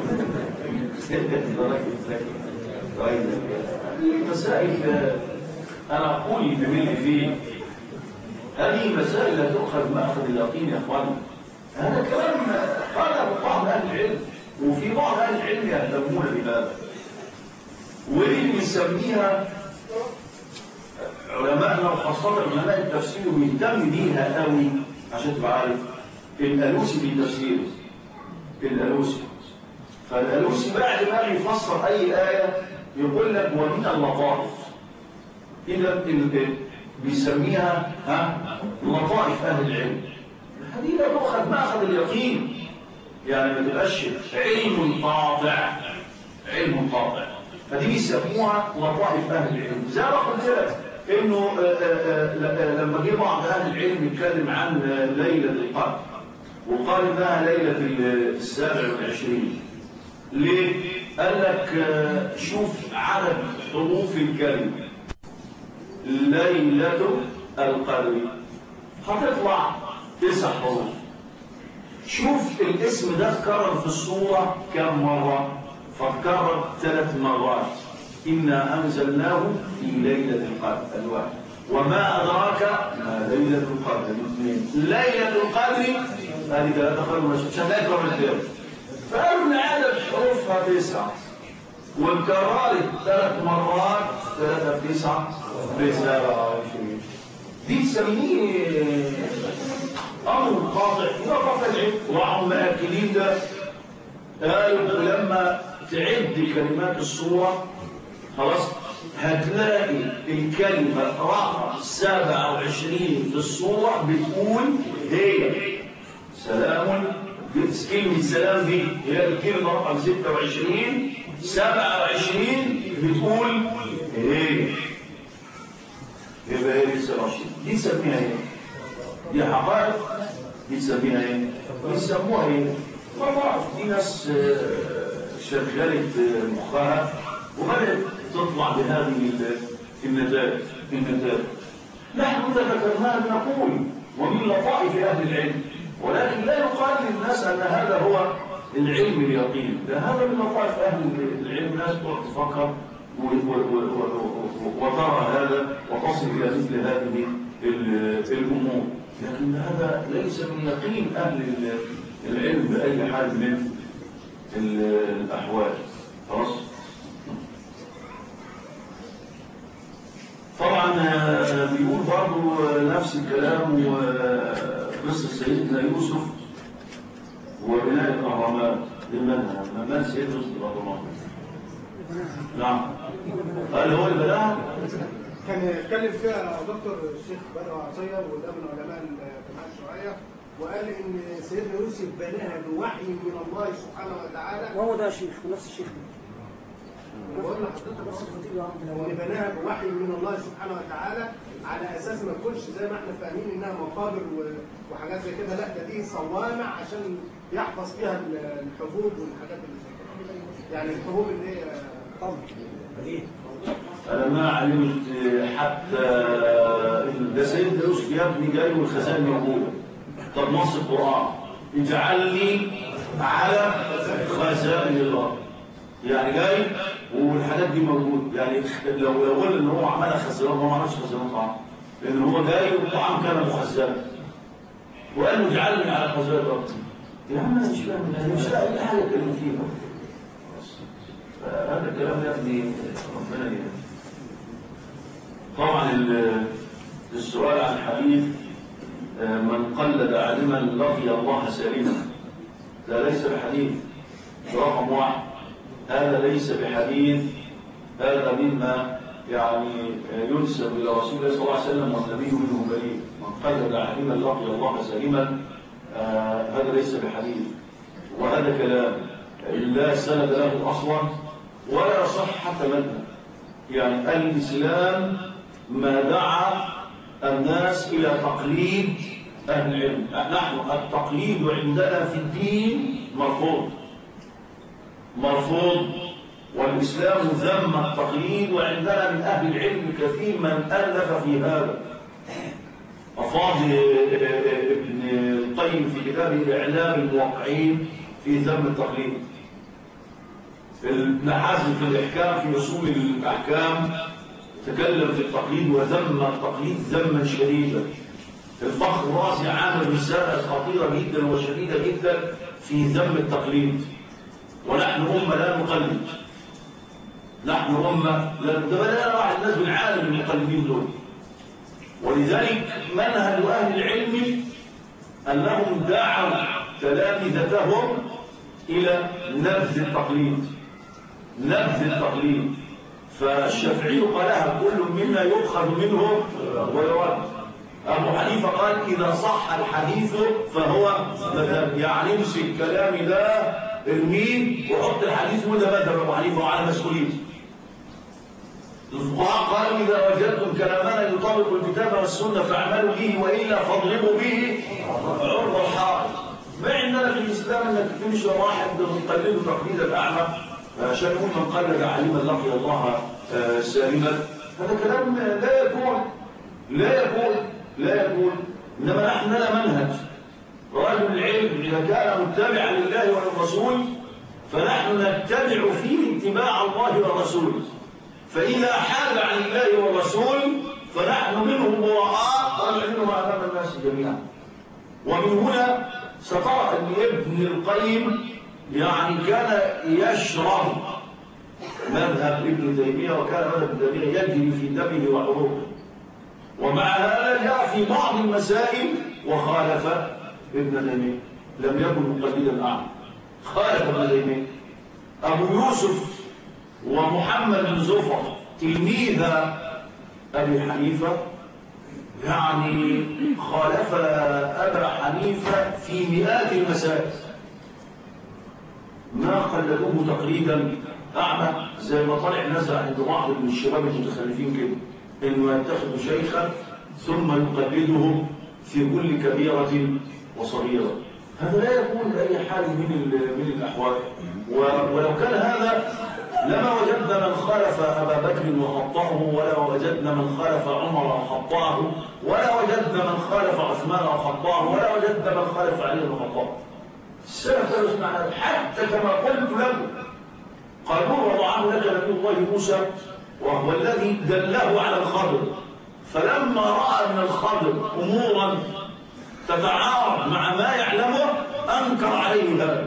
راجل ساكت راجل ساكت مسائل آه، انا اقول بملء فيه هذه مسائل لا تؤخذ ماخذ اليقين يا اخواني هذا كلام قاله بعض اهل العلم وفي بعض اهل العلم يهتمون بهذا واللي بنسميها علماءنا وخاصة علماء التفسير ويهتم بيها قوي عشان تبقى عارف الألوسي في تفسيره الألوسي فالألوسي بعد ما يفسر أي آية يقول لك ومن اللطائف إذا ال- بيسميها ها لطائف أهل العلم هذه لا تؤخذ مأخذ اليقين يعني ما تبقاش علم قاطع علم قاطع فدي بيسموها لطائف اهل العلم زي ما قلت لك انه آه، آه، آه، لما جه بعض اهل العلم يتكلم عن ليله القدر وقال انها ليله السابع والعشرين ليه؟ قال لك آه، شوف عدد حروف الكلمه ليله القدر هتطلع تسع حروف شوف الاسم ده اتكرر في الصورة كم مرة فاتكرر ثلاث مرات إنا أنزلناه في ليلة القدر الواحد وما أدراك ما ليلة القدر الاثنين ليلة القدر هذه ثلاثة خير من مش هتلاقي كم الكلام فقالوا إن عدد حروفها تسعة واتكررت ثلاث مرات ثلاثة في تسعة بسبعة وعشرين دي تسميه امر قاطع وده قاطع العلم وهم ماكلين ده قالوا لما تعد كلمات الصوره خلاص هتلاقي الكلمة رقم 27 في الصورة بتقول هي سلام كلمة سلام دي هي الكلمة رقم 26 27 بتقول هي يبقى هي دي 27 دي تسميها ايه؟ دي حقائق دي تسميها ايه؟ بيسموها ايه؟ ما بعرف في ناس آه، شغلت آه، مخها وبدأت تطلع بهذه ال- في النتائج في النتائج نحن إذا ذكرناها نقول ومن لطائف أهل العلم ولكن لا يقال للناس أن هذا هو العلم اليقين ده هذا من لطائف أهل العلم ناس تقعد تفكر و- و- و- و- وترى هذا وتصل إلى مثل هذه ال- الأمور لكن هذا ليس من يقين أهل ال- العلم بأي حال من ال- الأحوال خلاص طبعا آه، بيقول برضه نفس الكلام وقصة سيدنا يوسف وبناء الأهرامات لمن من سيدنا يوسف الأهرامات نعم هل هو اللي بناها؟ كان اتكلم فيها دكتور الشيخ بدر عطيه وده من علماء الجماعه الشرعيه وقال ان سيدنا يوسف بناها بوحي من الله سبحانه وتعالى وهو ده شيخ نفس الشيخ بقول لحضرتك نفس برضه الخطيب يا عم ان بناها بوحي من الله سبحانه وتعالى على اساس ما تكونش زي ما احنا فاهمين انها مقابر و- وحاجات زي كده لا ده دي صوامع عشان يحفظ فيها ال- الحبوب والحاجات اللي زي كده يعني الحبوب اللي هي طبعا أنا ما علمت حتى إن ده سيدنا يوسف يا ابني جاي والخزائن موجودة طب نص القرآن اجعلني على خزائن الأرض يعني جاي والحاجات دي موجودة يعني لو لو قلنا إن هو عملها خزانات هو ما عملش خزانات طعام لأن هو جاي والطعام كان مخزن وقال له اجعلني على خزائن الأرض يا عم أنا مش فاهم أنا مش لاقي أي حاجة أتكلم فيها هذا الكلام يا ابني ربنا يهديه طبعا ال- السؤال عن حديث آه، من قلد عالما لقي الله سالما ده ليس بحديث رقم واحد هذا ليس بحديث هذا مما يعني آه، ينسب الى رسول الله صلى الله عليه وسلم والنبي منه بريء من قلد عالما لقي الله سالما آه، هذا ليس بحديث وهذا كلام لا سند له اصلا ولا يصح حتى مذهب يعني الإسلام ما دعا الناس إلى تقليد أهل العلم نحن التقليد عندنا في الدين مرفوض مرفوض والإسلام ذم التقليد وعندنا من أهل العلم كثير من ألف في هذا أفاض ابن القيم في كتابه إعلام الموقعين في ذم التقليد ابن حزم في الإحكام في أصول الأحكام تكلم في التقليد وذم التقليد ذما شديدا الفخر الرازي عامل رسالة خطيرة جدا وشديدة جدا في ذم التقليد ونحن أمة لا نقلد نحن أمة لا ده لا راح الناس بالعالم المقلدين دول ولذلك منهج أهل العلم أنهم دعوا تلامذتهم إلى نبذ التقليد نبذ التقليد فالشافعي قالها كل مما يؤخذ منه ويرد أبو حنيفة قال إذا صح الحديث فهو مذهب يعني امسك كلامي ده ارميه وحط الحديث وده مذهب أبو حنيفة وعلى مسؤوليته الفقهاء قالوا إذا وجدتم كلامنا يطابق الكتاب والسنة فاعملوا به وإلا فاضربوا به عرض الحائط ما عندنا في الإسلام أنك تمشي واحد مقلد تقليد الأعمى عشان يقول من قلد عليما لقي الله آه، سالما هذا كلام لا يكون لا يكون لا يكون إنما نحن لنا منهج رجل العلم إذا كان متبعا لله وللرسول فنحن نتبع فيه اتباع الله ورسوله فإذا حال عن الله والرسول فنحن منه براء ونعلنهم أمام الناس جميعا ومن هنا سترى أن ابن القيم يعني كان يشرب مذهب ابن تيمية وكان مذهب ابن تيمية يجري في دمه وعروقه ومع هذا جاء في بعض المسائل وخالف ابن تيمية لم يكن مقلدا أعمى خالف ابن تيمية أبو يوسف ومحمد بن زفر تلميذ أبي حنيفة يعني خالف أبا حنيفة في مئات المسائل ما قلدوه تقليدا أعمى زي ما طلع نزع عند بعض من الشباب المتخلفين كده إنه يتخذ شيخا ثم يقلده في كل كبيرة وصغيرة هذا لا يكون بأي حال من ال- من الأحوال و- ولو كان هذا لما وجدنا من خالف أبا بكر وخطأه ولا وجدنا من خالف عمر وخطأه ولا وجدنا من خالف عثمان وخطأه ولا وجدنا من خالف علي وخطأه السلف قالوا اسمع هذا حتى كما قلت له قالوا وضعه لك نبي الله موسى وهو الذي دله على الخضر فلما رأى من الخضر أمورا تتعارض مع ما يعلمه أنكر عليه ذلك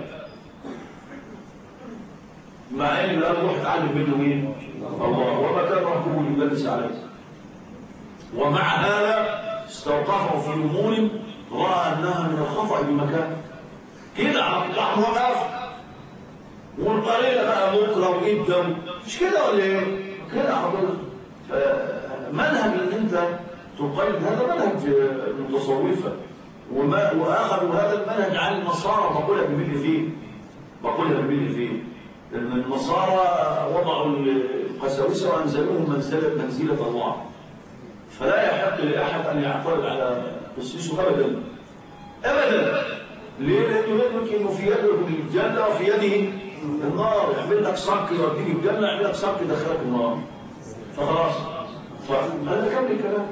مع ان الان روح اتعلم منه مين؟ الله وما كان ربه يدلس عليه ومع هذا استوقفه في امور راى انها من الخطا بمكان كده على الطعم وقف والقليله بقى بكره وجدا مش كده ولا ايه؟ كده حضرتك منهج ان انت تقيد هذا منهج المتصوفه وما واخذوا هذا المنهج عن النصارى بقولها بملء فيه بقولها بملء فيه لأن النصارى وضعوا القساوسة وأنزلوهم منزلة منزلة الله فلا يحق لأحد أن يعترض على قسيسه أبدا أبدا ليه؟ لأنه يدرك أنه في يده الجنة وفي يده النار يعمل لك صك يوديك الجنة يعمل لك صك يدخلك النار فخلاص فهذا كم كلام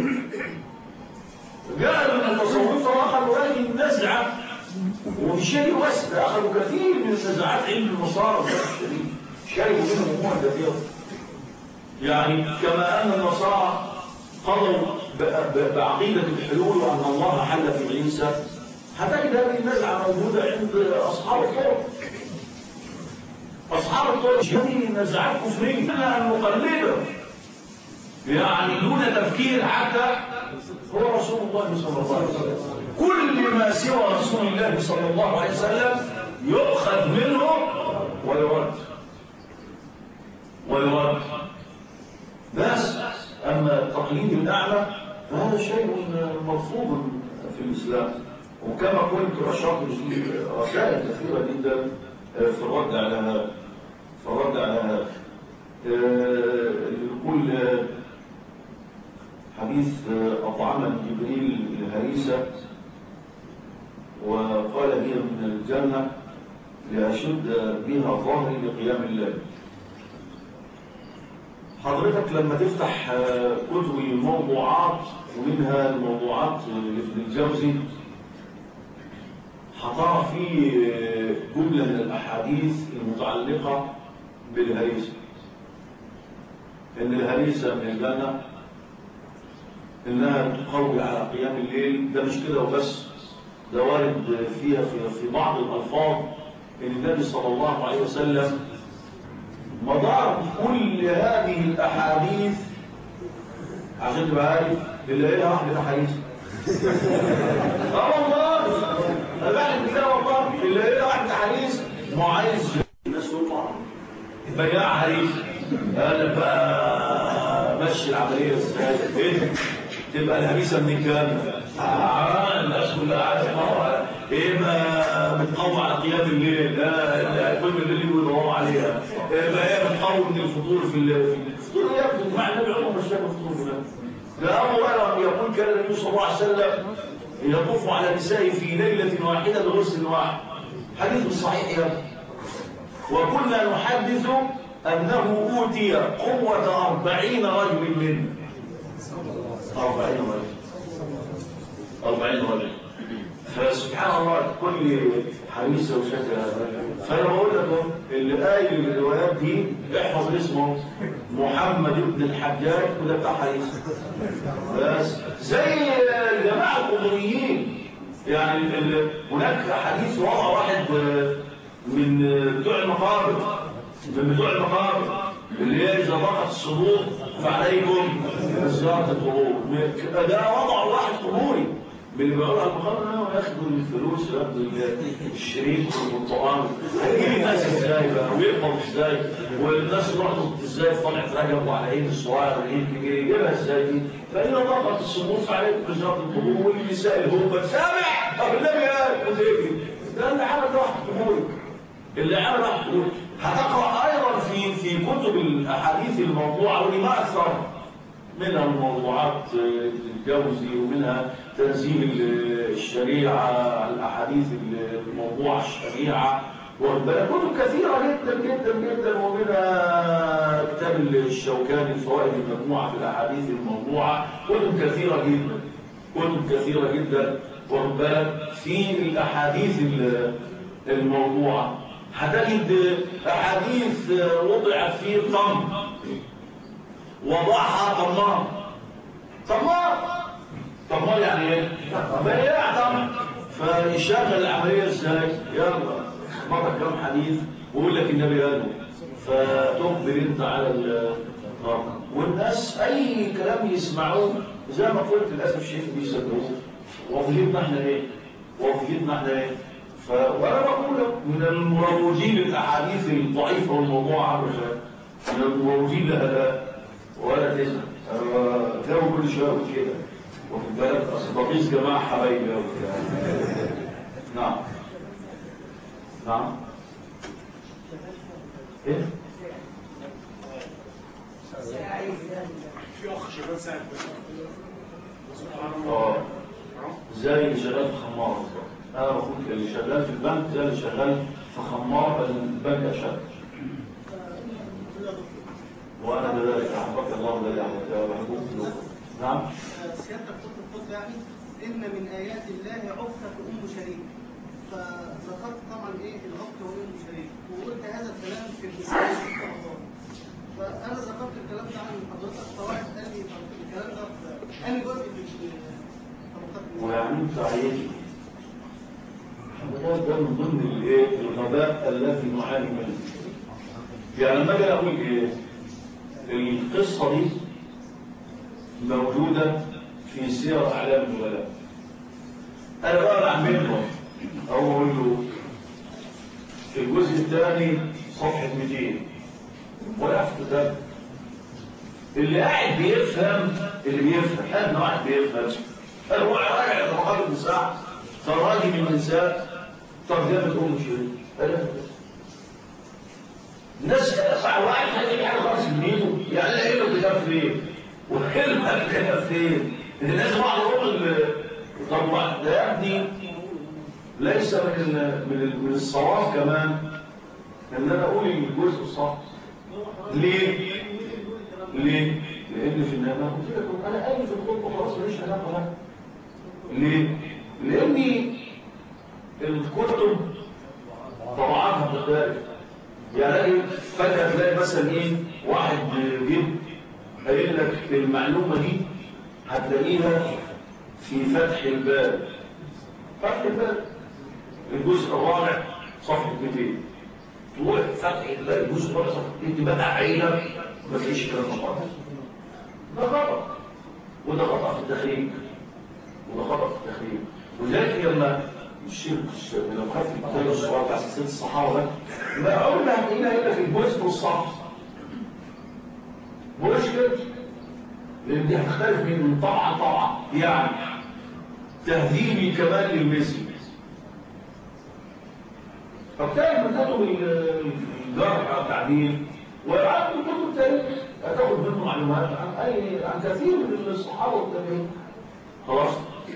جاء من المتصوفة وأخذوا هذه النزعة وفي شيء بس ده اخذوا كثير من النزاعات علم النصارى بشكل شديد شربوا منهم امور كثيره يعني كما ان النصارى قضوا بعقيده الحلول وان الله حل في عيسى هتجد هذه النزعه موجوده عند اصحاب الطرق اصحاب الطرق هذه نزعات كفريه الا ان نقلده يعني دون تفكير حتى هو رسول الله صلى الله عليه وسلم كل ما سوى رسول الله صلى الله عليه وسلم يؤخذ منه ويرد ويرد بس أما التقليد الأعلى فهذا شيء مرفوض في الإسلام وكما قلت أشرت رسائل كثيرة جدا في الرد على هذا في الرد على هذا يقول حديث أطعم جبريل الهريسة وقال هي من الجنة لأشد بها ظهري لقيام الليل حضرتك لما تفتح كتب الموضوعات ومنها الموضوعات لابن الجوزي هترى في جملة من الأحاديث المتعلقة بالهريسة إن الهريسة من الجنة إنها تقوي على قيام الليل ده مش كده وبس ده وارد فيها في, في بعض الألفاظ إن النبي صلى الله عليه وسلم مدار كل هذه الأحاديث عشان تبقى عارف اللي هي واحدة أحاديث اه والله انا بعمل كده والله اللي هي واحدة أحاديث ما عايز الناس تطلع بياع حديث قال بقى مشي العملية ازاي ايه تبقى الهريسة من كام آه الناس كلها عارفة ايه ما بتقوم على قيام الليل لا كل الليل بيدوروا عليها إيه ما هي بتقوم من الفطور في الفطور يبدو مع النبي عمر مش شايف الفطور ده ده أبو هريرة يقول كان النبي صلى الله عليه وسلم يطوف على نسائه في ليلة واحدة بغسل واحد حديث صحيح يا وكنا نحدث أنه أوتي قوة أربعين رجل منه أربعين رجل أربعين رجل فسبحان الله كل حديثة وشكل فأنا بقول لكم اللي قايل الروايات دي احفظ اسمه محمد بن الحجاج وده بتاع حديث بس زي الجماعة القبوريين يعني هناك حديث وضع واحد من بتوع المقابر من بتوع المقابر اللي هي إذا ضاقت الصدور فعليكم بزيارة القبور ده وضع واحد قبوري من اللي بيقولوا على المقابر ياخدوا الفلوس ياخدوا الشريك والبرتقال هيجيب الناس ازاي بقى ويقبض ازاي والناس تروح ازاي في طلعت رجب وعلى عين الصغير والعين الكبير يجيبها ازاي دي فإذا ضاقت الصدور فعليكم بزيارة القبور والنساء الهبة سامع طب النبي قال وزيكي ده اللي عمل واحد قبوري اللي عمل واحد قبوري هتقرأ أيضا في في كتب الأحاديث الموضوعة واللي ما أكثر منها الموضوعات الجوزي ومنها تنزيل الشريعة الأحاديث الموضوعة الشريعة واخد بالك كتب كثيرة جدا جدا جدا ومنها كتاب الشوكاني الفوائد المجموعة في الأحاديث الموضوعة كتب كثيرة جدا كتب كثيرة جدا واخد بالك في الأحاديث ال- الموضوعة هتجد أحاديث وضعت في طمر وضعها طمار طمار طمار يعني ايه؟ ما يعتم فيشغل العملية ازاي؟ يلا مرة كم حديث ويقول لك النبي قاله فتقبل انت على الرقم والناس اي كلام يسمعوه زي ما قلت للاسف الشيخ بيصدقوه وظيفتنا احنا ايه؟ وظيفتنا احنا ايه؟ ف... وانا بقول لك من المروجين للاحاديث الضعيفه والموضوعه من المروجين لها لا ولا تزعل جو كل شويه أقول كده واخد بالك اصل بقيس جماعه حبايبي قوي نعم نعم ايه في اخ شغال ساعه سبحان اه الله زي اللي شغال في خمار بالظبط. انا بقول كده، اللي شغال في البنك زي اللي شغال في خمار بل البنك اشد وانا بذلك احبك الله الذي احبك وبحبك نعم سيادتك قلت الخطبة يعني إن من آيات الله عقدة أم شريك فذكرت طبعا إيه العقدة وأم شريك وقلت هذا الكلام في الإسلام في رمضان فأنا ذكرت الكلام ده عن حضرتك فواحد قال لي طب الكلام ده في أنهي جزء في طبقات ويعني انت عايز ده ده من ضمن الايه الغباء الذي نعاني منه يعني لما اجي اقول ايه القصه دي موجوده في سير اعلام النبلاء انا بقى اعمله او اقول له في الجزء الثاني صفحه 200 ولا في كتاب اللي قاعد بيفهم اللي بيفهم انا واحد بيفهم هو راجع لطبقات النساء تراجم النساء ترجمة أم شيرين الناس صعب واحد هيجي على خمس جنيه يعني لا له كتاب فين وكلمة الكتاب فين الناس بعض الرجل طب ده يا ابني ليس من ال- من ال- من الصواب كمان ان انا اقول الجزء الصح ليه؟ ليه؟ لان في النهايه أنا قلت لك انا قايل في الخطبه خلاص ماليش علاقه بقى ليه؟ لأن الكتب طبعاتها بتختلف يعني فجأة تلاقي مثلا ايه واحد جد قايل لك المعلومة دي هتلاقيها في فتح الباب فتح الباب الجزء الرابع صفحة 200 تروح فتح الباب الجزء الرابع صفحة 200 تبقى عينك ما تلاقيش الكلام ده خالص ده خطأ وده خطأ في التخريج وده خطأ في التخريج ولذلك لما الشيخ لو خدت الكتاب الصغير بتاع سلسله الصحابه ده ما اول ما هتلاقينا هنا في الجزء والصف مش كده لان دي هتختلف من طبعا طبعا يعني تهذيب كمال للمثل فبتلاقي من كتب الجرح والتعديل وعن كتب التاريخ هتاخد منه معلومات عن اي عن كثير من الصحابه والتابعين خلاص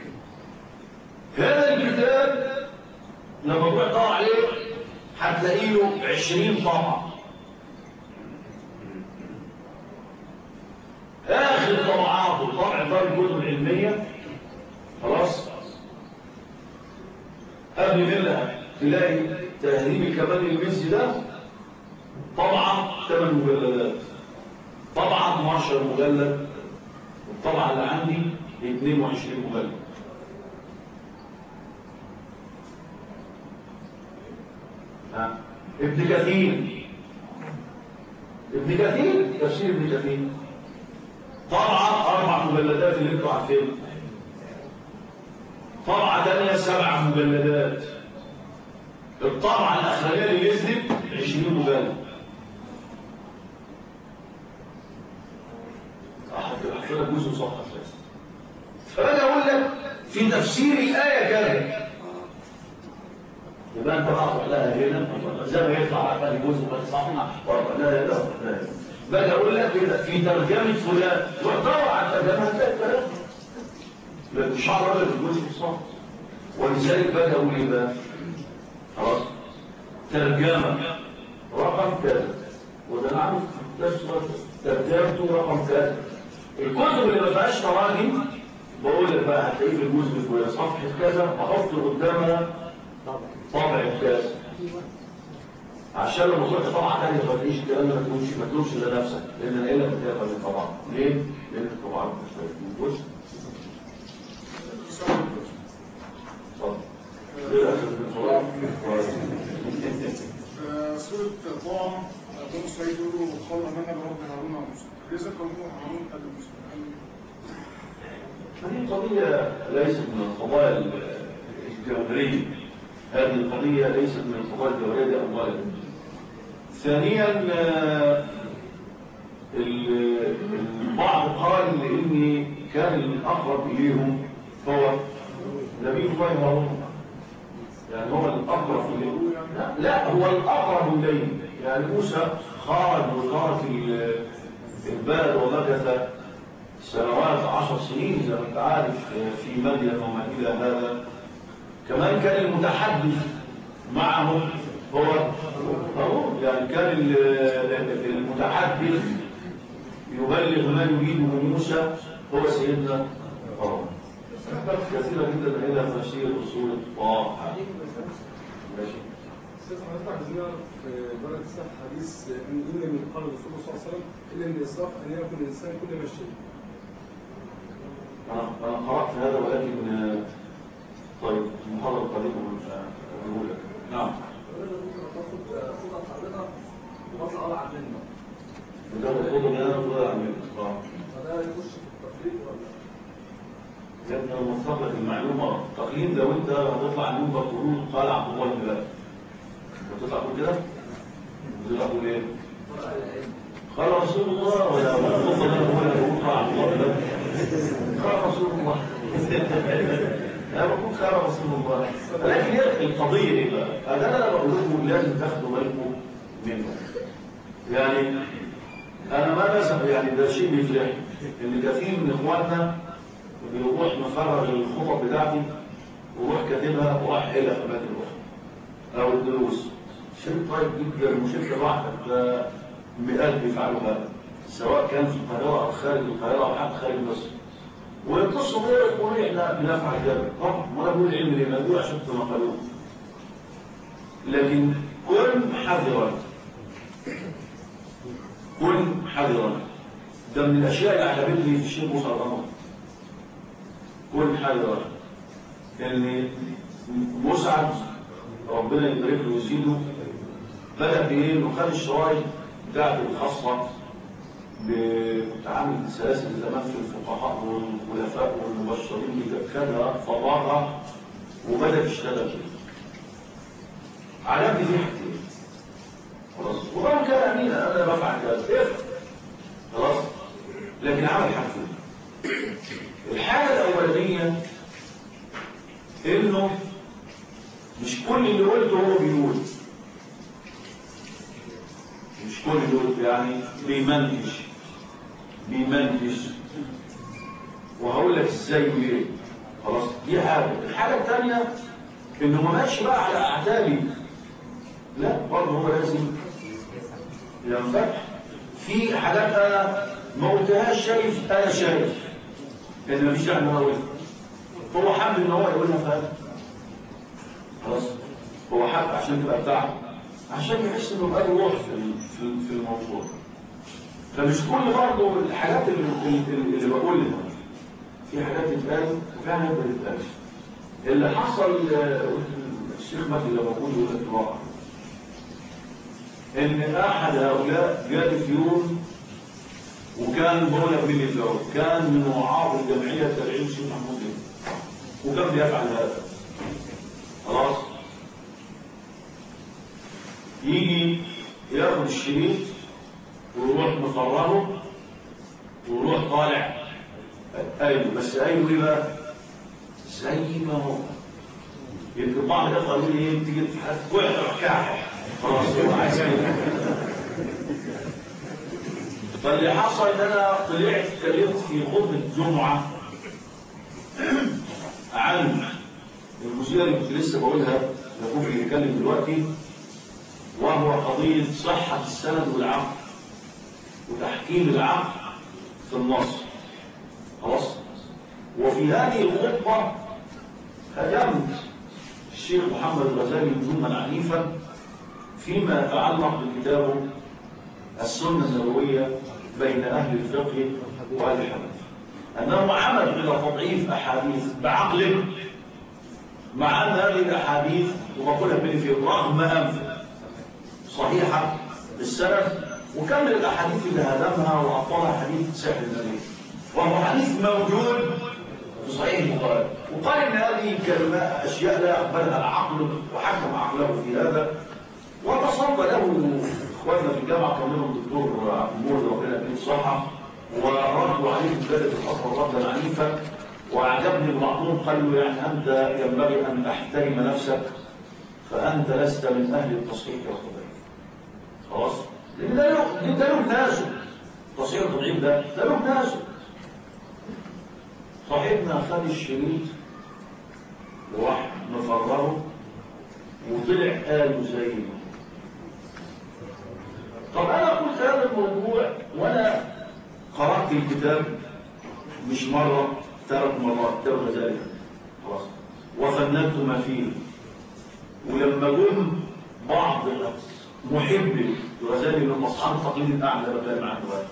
هذا الكتاب لما تروح تدور عليه هتلاقي له 20 طبعه اخر طبعاته طبع دار الكتب العلميه خلاص قبل منها تلاقي تهذيب الكمال المزي ده طبعه 8 مجلدات طبعه 12 مجلد والطبعه اللي عندي 22 مجلد ها. ابن كثير ابن كثير تفسير ابن كثير طبعا اربع مجلدات اللي انتوا عارفينها طبعه ثانيه سبع مجلدات الطبعه الاخرانيه اللي نزلت 20 مجلد احط لك جزء صفحه اساسا فانا اقول لك في تفسير الايه كذا يبقى انت هتروح لها هنا زي ما يطلع على جزء من صفحه واروح لها هنا واروح لها هنا باجي اقول لك كده في ترجمه فلان روح دور على الترجمه هتلاقي الكلام لكن مش هعرف في الجزء الصح ولذلك باجي اقول ايه بقى خلاص ترجمة رقم كذا وده انا عامل ترجمته رقم كذا الكتب اللي ما فيهاش تراجم بقول لك بقى هتلاقيه في الجزء الفلاني صفحة كذا بحط قدامها طبع كذا عشان لما تروح طبعا تانية ما تلاقيش الكلام ده ما تقولش ما تقولش لنفسك لان انا قايل لك بتاخد من طبعا ليه؟ لان الطبعا مش بص اتفضل ايه اخر الصورة؟ سورة طه بنو إسرائيل يقولوا قال آمنا برب هارون وموسى ليس قومه هارون قال موسى هذه قضية ليست من القضايا الجوهرية هذه القضية ليست من القضايا الجوهرية دي أموال ثانيا آه، ال- البعض قال إن كان الأقرب إليهم هو نبي الله هارون يعني هو الأقرب إليه لا, لا هو الأقرب إليه يعني موسى خرج وزارة ال- البلد ومكث سنوات عشر سنين زي ما انت عارف في مدين وما إلى هذا كمان كان المتحدث معهم هو هارون يعني كان ال- المتحدث يبلغ ما يريده موسى هو سيدنا هارون أسباب كثيرة جدا إلى تفسير أصول طه ماشي استاذ حضرتك عايزين نعرف درجه صحه حديث ان ان من قال الرسول صلى الله عليه وسلم الا ان الاسراف ان ياكل الانسان كل ما اشتهي. أنا أنا قرأت هذا ولكن آه، طيب المحاضرة القريبة أقول لك نعم وده المفروض ان انا اقول اعمل اه يا ابني انا موثق لك المعلومه تقييم لو انت هتطلع اليوم بقول قال عبد الله بن بكر هتطلع تقول كده؟ هتطلع تقول ايه؟ قال رسول الله ولا المفروض ان انا اقول قال عبد الله بن بكر قال رسول الله انا بقول قال رسول الله لكن هي القضيه ايه بقى؟ هذا انا بقول لكم لازم تاخدوا بالكم منه يعني انا ما بسمع يعني ده شيء بيفرحني ان كثير من اخواننا بيروح مخرج الخطط بتاعتي ويروح كاتبها وراح حيلها في بيت الاخرى او الدروس شيء طيب جدا وشيء لوحدك ده مئات بيفعلوا هذا سواء كان في القاهره او خارج القاهره او حتى خارج مصر ويتصلوا بيا يقولوا لي احنا بنفعل كذا طبعا وانا بقول العلم ليه؟ بقول عشان تنقلوه لكن كن حذرا كن حذرا ده من الاشياء اللي عجبتني في الشيخ موسى الرمض كن حذرا ان مسعد ربنا يبارك له ويزيده بدا بايه انه خد الشرايط بتاعته الخاصه بتعامل سلاسل زمان في الفقهاء والخلفاء والمبشرين خدها فرغها وبدا يشتغل فيها عجبني دي حاجتين خلاص وطبعا كان امين انا بفعل كذا افعل خلاص لكن عمل حاجتين الحاجه الاولانيه انه مش كل اللي قلته هو بيقول مش كل اللي قلته يعني بيمنتج بيمنتج وهقول لك ازاي وليه خلاص دي حاجه الحاجه الثانيه انه ما ماشي بقى على اعدادي لا برضه هو لازم ينفتح في حاجات انا ما قلتهاش شايف انا شايف لان مفيش داعي ان انا اقولها هو حب ان هو يقولها فاهم خلاص هو حب عشان تبقى بتاعته عشان يحس انه بقى له روح في في في الموضوع فمش كل برضه الحاجات اللي, اللي, اللي بقولها في حاجات تتقال وفي حاجات ما تتقالش اللي حصل الشيخ مجدي لما بقول يقول لك واقع ان احد هؤلاء جاء في يوم وكان مولى بن الجو كان من وعاظ الجمعيه التابعين الشيخ محمود وكان بيفعل هذا خلاص يجي ياخد الشريط ويروح مقرره ويروح طالع ايوه بس ايوه ايه بقى زي ما هو يمكن بعض الاخوه يقول ايه تيجي تروح كاحح خلاص هو عايز كده فاللي حصل ان انا طلعت اتكلمت في خطبه جمعه عن الجزئيه اللي كنت لسه بقولها لاخوك اللي بيتكلم دلوقتي قضية صحة السند والعقل وتحكيم العقل في النص خلاص وفي هذه الخطبة هجمت الشيخ محمد الغزالي هجوما عنيفا فيما يتعلق بكتابه السنة النبوية بين أهل الفقه وأهل الحديث أنه عمد إلى تضعيف أحاديث بعقله مع أن هذه الأحاديث وبقولها بين في رغم أنف صحيحة بالسند وكمل الأحاديث اللي هدمها وأبطلها حديث سحر النبي وهو حديث موجود في صحيح البخاري وقال إن هذه كلمات أشياء لا يقبلها العقل وحكم عقله في هذا وتصب له إخواننا في الجامعة كان منهم الدكتور عبد المولى وكان أكيد صحة وردوا عليه ذلك الفترة ردا عنيفا وعجبني بعضهم قال له يعني أنت ينبغي أن تحترم نفسك فأنت لست من أهل التصحيح والتضعيف خلاص لأن ده له ده له ناسه تصحيح والتضعيف ده ده له ناسه صاحبنا خد الشريط وراح مفرغه وطلع قاله زي ما طب انا قلت هذا الموضوع وانا قرات الكتاب مش مره ثلاث مرات كتاب غزالي خلاص وفندت ما فيه ولما جم بعض محبي غزالي من اصحاب التقليد الاعلى بتكلم عنه دلوقتي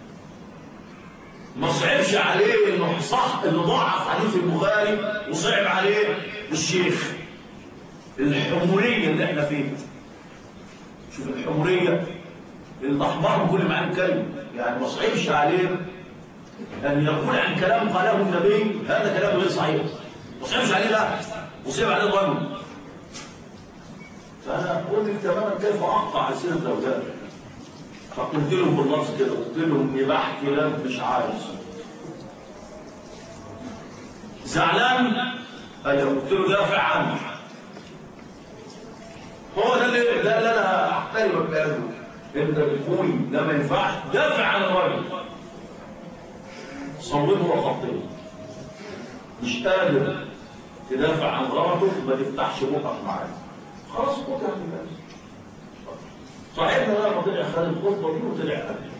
ما صعبش عليه انه صح انه ضعف حديث البخاري وصعب عليه الشيخ الحموليه اللي احنا فيها شوف الحموليه اللي احمرهم كل معاني الكلمه يعني ما صعبش عليه ان يقول عن كلام قاله النبي هذا كلام غير صحيح ما صعبش عليه لا وصعب عليه الظن فانا قلت لك تماما كيف اقطع سيره الاولاد فقلت لهم باللفظ كده قلت لهم يباح كلام مش عايز زعلان ايوه قلت له دافع عني هو ده اللي ده اللي انا احترمك بقلبه انت بتقول ده ما ينفعش دافع عن الراجل صوبه وخطيه مش قادر تدافع عن غلطه ما تفتحش بقك معاه خلاص قطع الناس صاحبنا لما طلع خد الخطبه دي وطلع قبل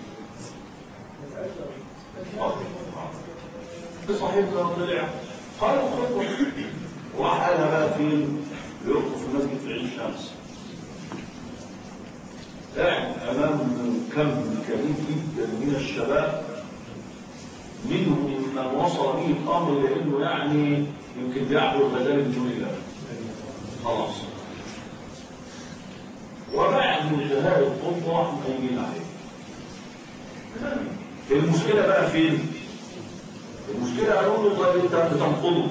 صاحبنا طلع قال الخطبه وراح قالها بقى فين يرقص في مسجد في عين شمس قاعد امام كم كبير جدا من الشباب منهم من وصل به الامر لانه يعني يمكن بيعبد بدل بدون الله خلاص وبعد انتهاء الخطبه راح مقيمين عليه المشكله بقى فين؟ المشكله قالوا له طيب انت بتنقضه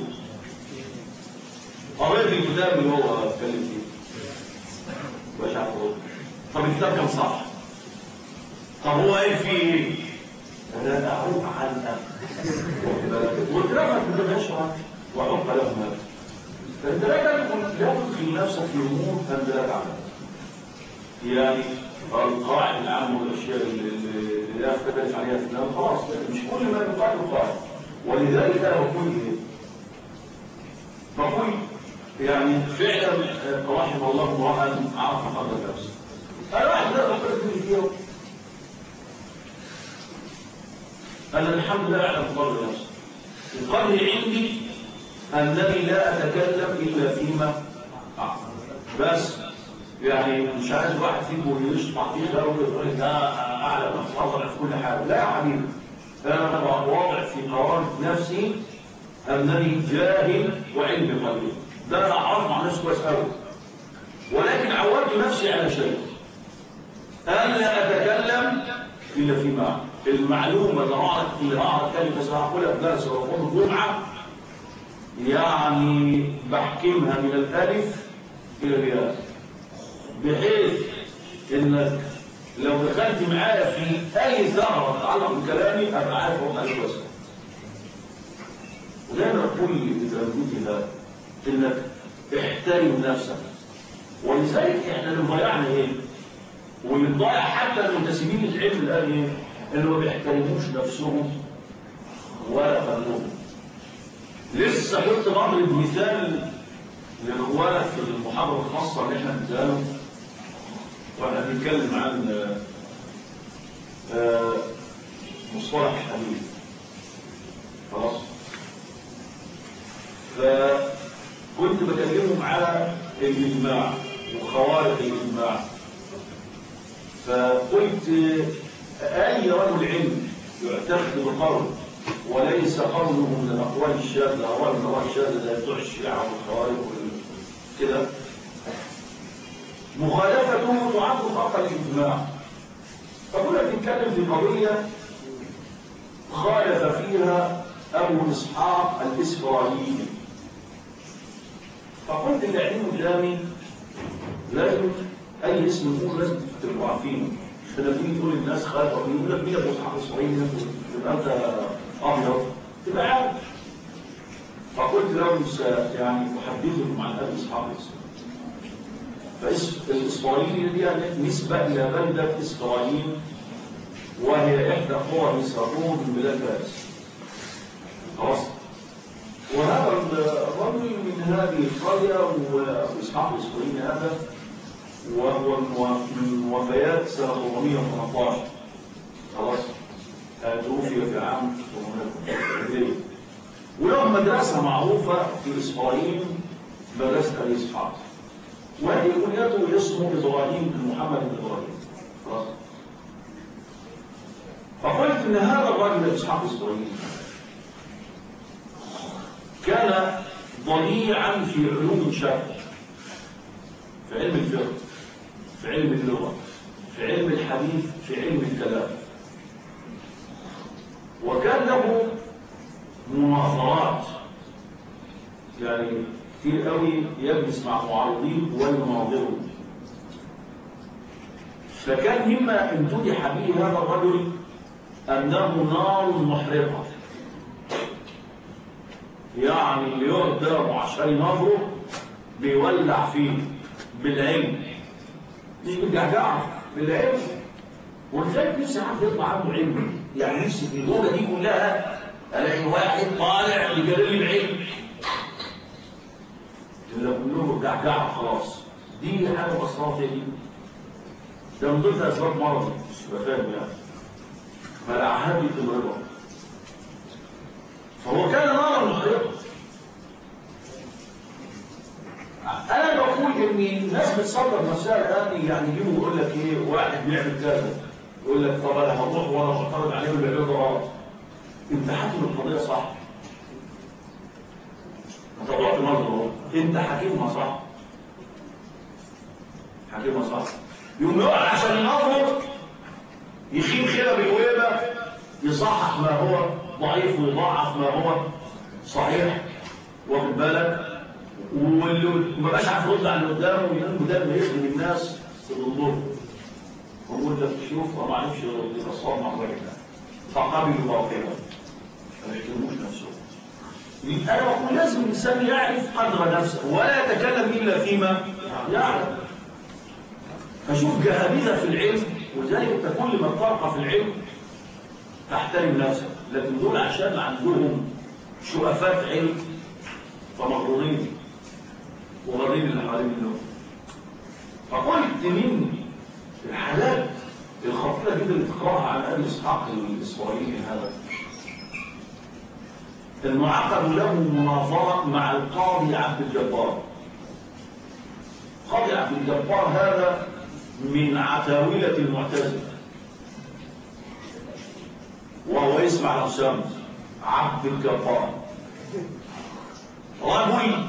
قريت الكتاب اللي هو اتكلم فيه مش عارف أقول. طب الكتاب كان صح طب هو قال فيه ايه؟ انا اعوق عنك واترمت من الاشرع وعق له مال فانت لا تدخل نفسك في امور انت لا تعلم يعني القواعد العامة والاشياء اللي اللي لا تختلف عليها في النام خلاص مش كل ما يقال القواعد ولذلك انا بقول ايه؟ بقول يعني فعلا رحم الله امرأ عرف قدر نفسه انا واحد لا اقدر مني فيه انا الحمد لله اعلم قدر نفسي القدر عندي انني لا اتكلم الا فيما اعلم بس يعني مش عايز واحد فيكم يشطح فيه ده ويقول لك ده اعلم اصلا في كل حاجه لا يا حبيبي انا واضع في قرار نفسي انني جاهل وعلمي قليل ده انا اعرف مع نفسي كويس قوي ولكن عودت نفسي على شيء ان لا اتكلم الا فيما أعلم. المعلومه اللي اعرف اللي اعرف كلمه ساقولها في درس ويوم الجمعه يعني بحكمها من الالف الى الياء بحيث انك لو دخلت معايا في اي ثغره تتعلق بكلامي ابقى عارف ارد عليك واسال ودايما اقول لزوجتي ده انك احترم نفسك ولذلك احنا اللي ضيعنا ايه؟ واللي ضايع حتى المنتسبين للعلم الان ايه؟ انه ما بيحترموش نفسهم ولا فنهم لسه كنت بضرب مثال لاخوانك في المحاضره الخاصه اللي احنا بنتكلم واحنا بنتكلم عن آه، آه، مصطلح حديث خلاص فكنت بكلمهم على الإجماع وخوارق الإجماع فقلت أي رجل علم يعتقد بقول وليس قوله من الأقوال الشاذة أو من الأقوال الشاذة زي بتوع الشيعة والخوارق كده مخالفته تعد فوق الإجماع فكنا بنتكلم في قضية خالف فيها أبو إسحاق الإسرائيلي فقلت للعلم الجامي لازم أي اسم يكون لازم تبقوا عارفينه مش لما تيجي تقول للناس خالف يقول لك مين أبو إسحاق الإسرائيلي تبقى أنت أبيض تبقى عارف فقلت لهم س- يعني أحدثكم عن أبي إسحاق الإسرائيلي فالإسرائيلي دي نسبة إلى بلدة إسرائيل وهي إحدى قرى مصرون من بلاد فارس خلاص وهذا الرجل من هذه القرية وإسحاق الإسرائيلي هذا وهو من وفيات سنة 418 خلاص آه، توفي في عام 800 وله مدرسة معروفة في إسرائيل مدرسة أبي إسحاق وهذه كنيته اسمه إبراهيم بن محمد بن إبراهيم خلاص فقلت إن هذا الرجل إسحاق إسرائيل كان ضليعا في علوم شتى في علم الفقه في علم اللغة في علم الحديث في علم الكلام وكان له مناظرات يعني كتير قوي يجلس مع معارضين ويناظرهم فكان مما امتدح به هذا الرجل انه نار محرقه يعني اللي يقعد قدامه عشان يناظره بيولع فيه بالعلم مش بالجعجعه بالعلم ولذلك نفسي حد يطلع عنده علم يعني نفسي في اللغه دي كلها الاقي واحد طالع بجلال العلم اللي كلهم جعجعه خلاص دي حاجه بسيطه دي ده من ضمن اسباب مرضي مش تبقى فاهم يعني فالاعهاد دي تمرضها فهو كان نارا محرقه انا بقول ان الناس بتصدر نفسها الان يعني يجيبوا يقول لك ايه واحد بيعمل كذا يقول لك طب انا هروح وانا معترض عليه وبيعمل غلط انت حاكم القضيه صح انت طلعت نظره انت حاكمها صح حاكمها صح يقوم يقع عشان ينظر يخيم خيره بالويبه يصحح ما هو ضعيف ويضاعف ما هو صحيح واخد بالك واللي ما بقاش عارف يرد على اللي قدامه ويقوم قدام يخدم الناس تضره ويقول لك شوف هو ما عرفش يتصور مع الراجل ده فقبلوا باطلا ما يحترموش نفسهم يبقى انا بقول لازم الانسان يعرف قدر نفسه ولا يتكلم الا فيما يعلم فشوف جهابذه في العلم ولذلك انت كل ما ترقى في العلم تحترم نفسك لكن دول عشان عندهم شؤفات علم فمغرورين وغرين اللي حوالين منهم فقلت من الحالات الخطيره جدا اللي تقراها عن ابي اسحاق الاسرائيلي هذا انه عقد له مناظره مع القاضي عبد الجبار قاضي عبد الجبار هذا من عتاولة المعتزلة وهو اسم على مسمى عبد الجبار رجل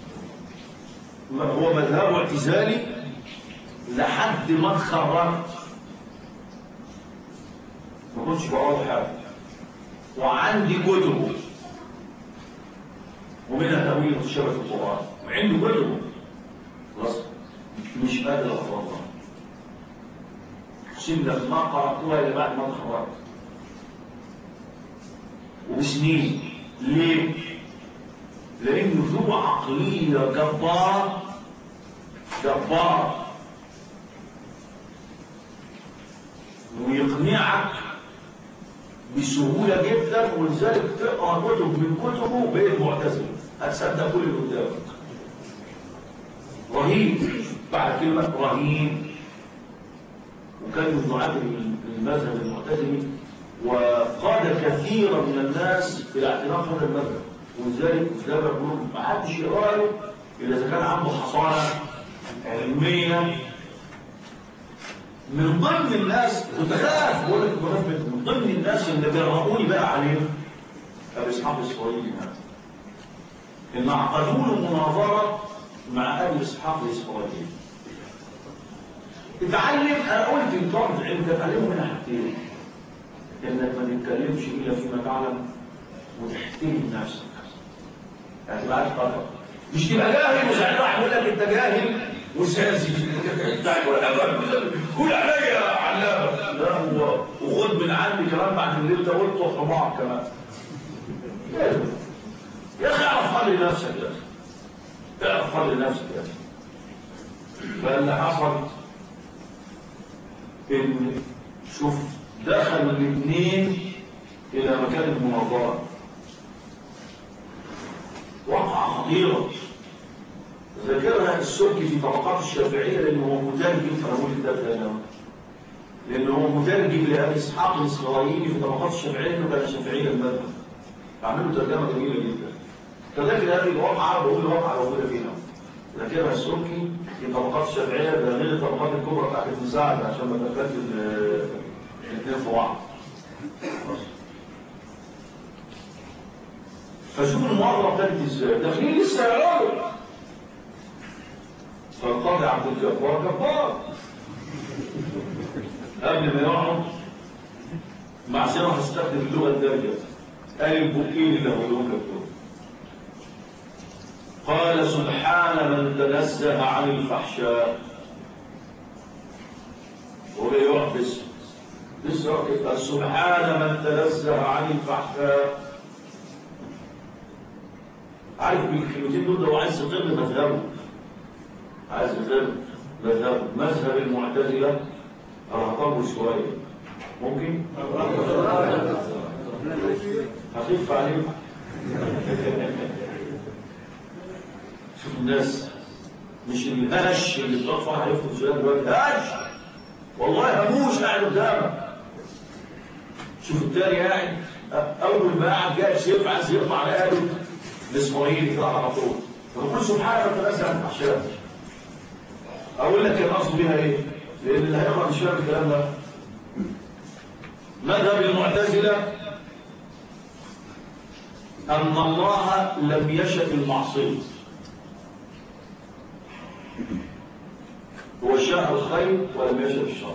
هو مذهبه اعتزالي لحد ما اتخرجت ما كنتش بقرا حاجه وعندي كتبه ومنها تأويل شبكة القرآن وعنده كتبه خلاص مش قادر أقرأها أقسم لك ما قرأتها إلا بعد ما اتخرجت وسنين ليه؟ لأنه ذو عقلية جبار جبار ويقنعك بسهولة جدا ولذلك تقرأ كتب من كتبه بين معتزل هتصدق كل اللي قدامك رهيب بعد كلمة رهيب وكان من دعاة المذهب المعتزلي وقاد كثيرا من الناس الى اعتناق هذا المذهب ولذلك زي ما بقول ما حدش يقرا له الا اذا كان عنده حصانه علميه من ضمن الناس كنت خاف بقول لك بخاف منهم. من ضمن الناس اللي بيرغبوني بقى عليهم ابو اسحاق الاسرائيلي هذا ان عقدوا له مناظره مع ابي اسحاق الاسرائيلي اتعلم انا قلت الطالب العلم تتعلمه من حاجتين انك ما تتكلمش الا فيما تعلم وتحترم نفسك يعني تبقى عارف قدر مش تبقى جاهل وساعتها واحد يقول لك انت جاهل وساذج قول عليا يا علامه لا هو وخد من عندي كمان بعد اللي انت قلته حمار كمان لازم. يا اخي اعرف قدر نفسك يا اخي اعرف قدر نفسك يا اخي فاللي حصل ان شوف دخل الاثنين الى مكان المناظره وقعه خطيره ذكرها السبكي في طبقات الشافعيه لانه هو مترجم فنقول الكتاب ده هنا لانه هو مترجم لابي اسحاق الاسرائيلي في طبقات الشافعيه انه كان شافعي المذهب عملوا ترجمه جميله جدا فذكر هذه الواقعه بقول الواقعه موجوده فينا ذكرها السبكي في طبقات الشافعيه ده غير الطبقات الكبرى بتاعت ابن سعد عشان ما تدخلش الاثنين في بعض فشوف المؤامره ابتدت ازاي داخلين لسه يعرفوا فالقاضي عبد الجبار جبار قبل ما يقعد مع سنة هستخدم اللغة الدارجة قال البكين اللي هقولهم لك دول قال سبحان من تنزه عن الفحشاء هو يقعد لسه لسه يقعد قال سبحان من تنزه عن الفحشاء عارف بالكلمتين دول لو عايز تقر مذهبه عايز تقر مذهبه مذهب المعتزلة رهطبه شوية ممكن؟ هخف عليه شوف الناس مش الهش اللي بترفع عليكم سؤال دلوقتي هش والله هموش قاعد قدامك شوف التاني قاعد اول ما قاعد جاي شيف عايز يطلع على قلبه الاسرائيلي كده على طول فبقول سبحان الله تنزل عن الفحشاء اقول لك القصد بيها ايه؟ لان اللي هيقرا مش فاهم الكلام ده مذهب المعتزله ان الله لم يشأ المعصيه هو شاء الخير ولم يشأ الشر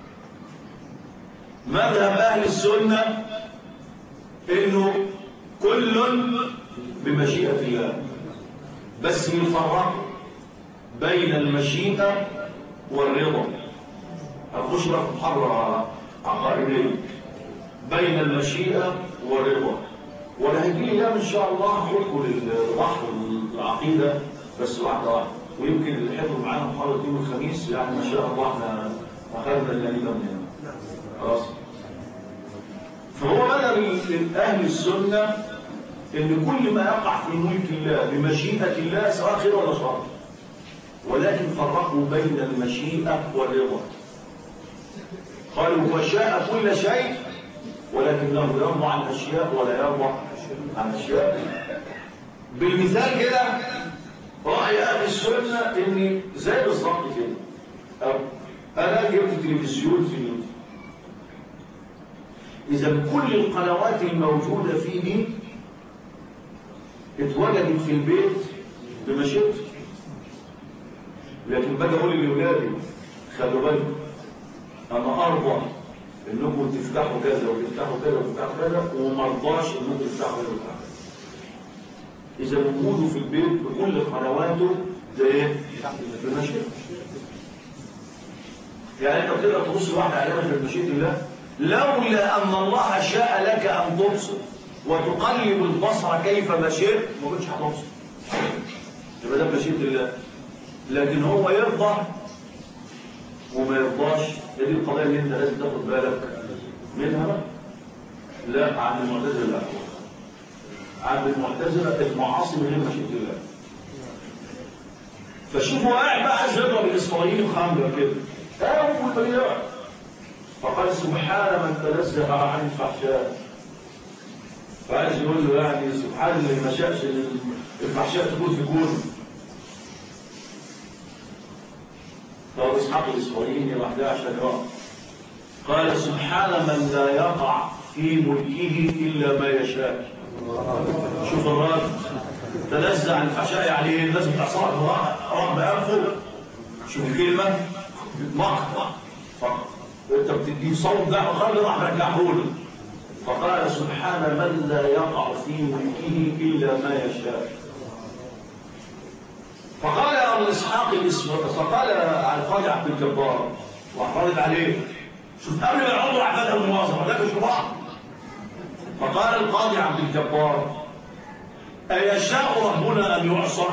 مذهب اهل السنه انه كل بمشيئه الله بس يفرق بين المشيئه والرضا هنخش بقى في محاضره عقائديه بين المشيئه والرضا ولا هيجي لي ان شاء الله هدخل البحر العقيده بس واحده واحده ويمكن اللي حضروا معانا محاضره يوم الخميس يعني ما شاء الله احنا اخذنا الجانب من هنا خلاص فهو مذهب اهل السنه ان كل ما يقع في ملك الله بمشيئه الله سواء خير ولا شر ولكن فرقوا بين المشيئه والرضا قالوا وشاء كل شيء ولكنه يرضى عن اشياء ولا يرضى عن اشياء بالمثال كده راي اهل السنه ان زي بالظبط كده أو انا جبت تلفزيون في اليوم اذا كل القنوات الموجوده فيه اتوجدت في البيت بمشيئتي لكن باجي اقول لاولادي خلوا بالكم انا ارضى انكم تفتحوا كذا وتفتحوا كذا وتفتحوا كذا وما ارضاش انكم تفتحوا كذا وتفتحوا كذا اذا وجوده في البيت بكل قنواته ده ايه؟ بمشيئته يعني انت بتقدر تبص واحده علامه بمشيئه الله لولا ان الله شاء لك ان تبصر وتقلب البصر كيف ما شئت ما كنتش هتبصر يبقى ده بمشيئه الله لكن هو يرضى وما يرضاش هي دي القضيه اللي انت لازم تاخد بالك منها بقى. لا عند المعتزله لا عند المعتزله المعاصي من غير مشيئه الله فشوفوا قاعد بقى عايز يضرب الاسرائيلي خمره كده اول ما يقع قال سبحان من تنزه عن الفحشاء فعايز يقول له يعني سبحان اللي ما شاءش إن الفحشاء تكون في كونه فهو اسحاق الاسرائيلي راح ده عشان يقع قال سبحان من لا يقع في ملكه الا ما يشاء شوف الرد تنزع عن الفحشاء يعني ايه لازم تعصر رب انفه شوف الكلمه مقطع فقط انت بتدي صوت ده وخلي راح رجعه له فقال سبحان من لا يقع في ملكه الا ما يشاء فقال ابو اسحاق الاسم فقال على القاضي عبد الجبار واعترض عليه شوف قبل ما يعرضوا اعداد المواظبه ده مش بعض فقال القاضي عبد الجبار أيشاء ربنا أن يعصى؟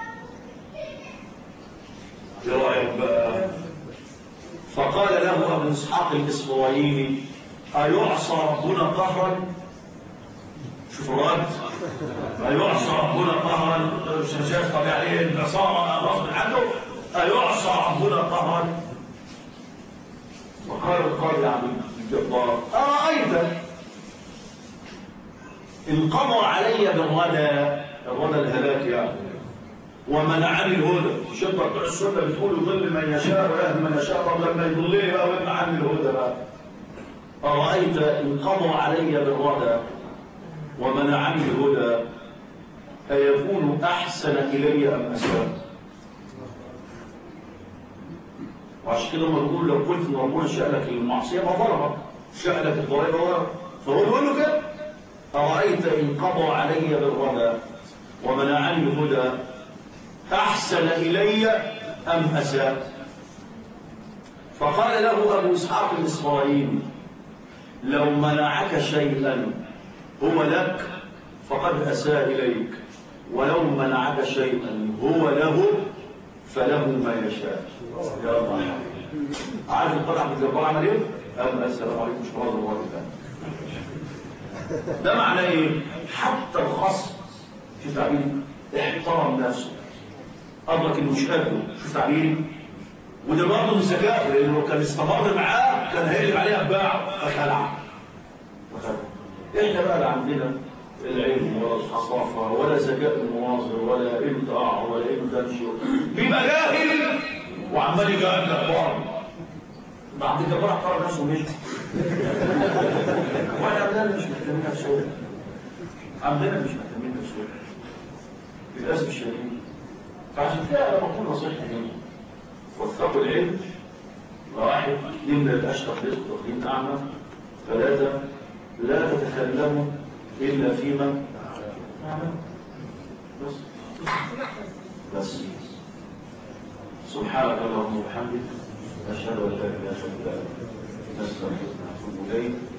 ايه رايك بقى؟ فقال له ابو اسحاق الاسرائيلي ايعصى ربنا قهرا؟ شوف الرد ايعصى ربنا قهرا؟ مش شايف طبيعي عليه العصا غصب عنه ايعصى ربنا قهرا؟ وقال القاضي عبد الجبار ارايت ان قضى علي بالردى الردى الهلاك يعني ومنعني الهدى الشبه بتوع السنه بتقول يضل من يشاء ويهدي من يشاء طب لما يضلني بقى ويمنع عني الهدى بقى ارايت ان قضى علي بالردى ومنعني الهدى ايكون احسن الي ام اساء وعشان كده لما بيقول لو قلت ان ربنا شألك المعصيه ما ضربك شألك الضريبه ضرب فهو يقول له كده ارايت ان قضى علي بالردى ومنعني الهدى أحسن إلي أم أساء فقال له أبو إسحاق الإسرائيلي لو منعك شيئا هو لك فقد أساء إليك ولو منعك شيئا هو له فله ما يشاء يا الله عارف القرع عبد الجبار عمل ايه؟ قال السلام عليكم شكرا الله وبركاته ده معناه ايه؟ حتى الخصم في تعبير احترم نفسه أدرك إنه مش قابله شوف تعبيري وده برضه من ذكائه لأنه كان استمر معاه كان هيقلب عليه أتباعه فخلع فخلع إحنا بقى لا عندنا العلم ولا الحصافة ولا ذكاء المناظر ولا إبداع ولا إبداع بيبقى جاهل وعمال يجاهد الأخبار بعد كده راح قرر نفسه مشي واحنا عندنا مش مهتمين بشغل عندنا مش مهتمين بشغل للأسف الشديد فعشان كده انا بقول نصيحتي ليكم واتقوا العلم واحد اثنين لا الاشرف رزق واثنين اعمى ثلاثه لا تتكلموا الا فيما نعمل بس بس سبحانك اللهم وبحمدك اشهد ان لا اله الا انت نستغفرك ونتوب اليك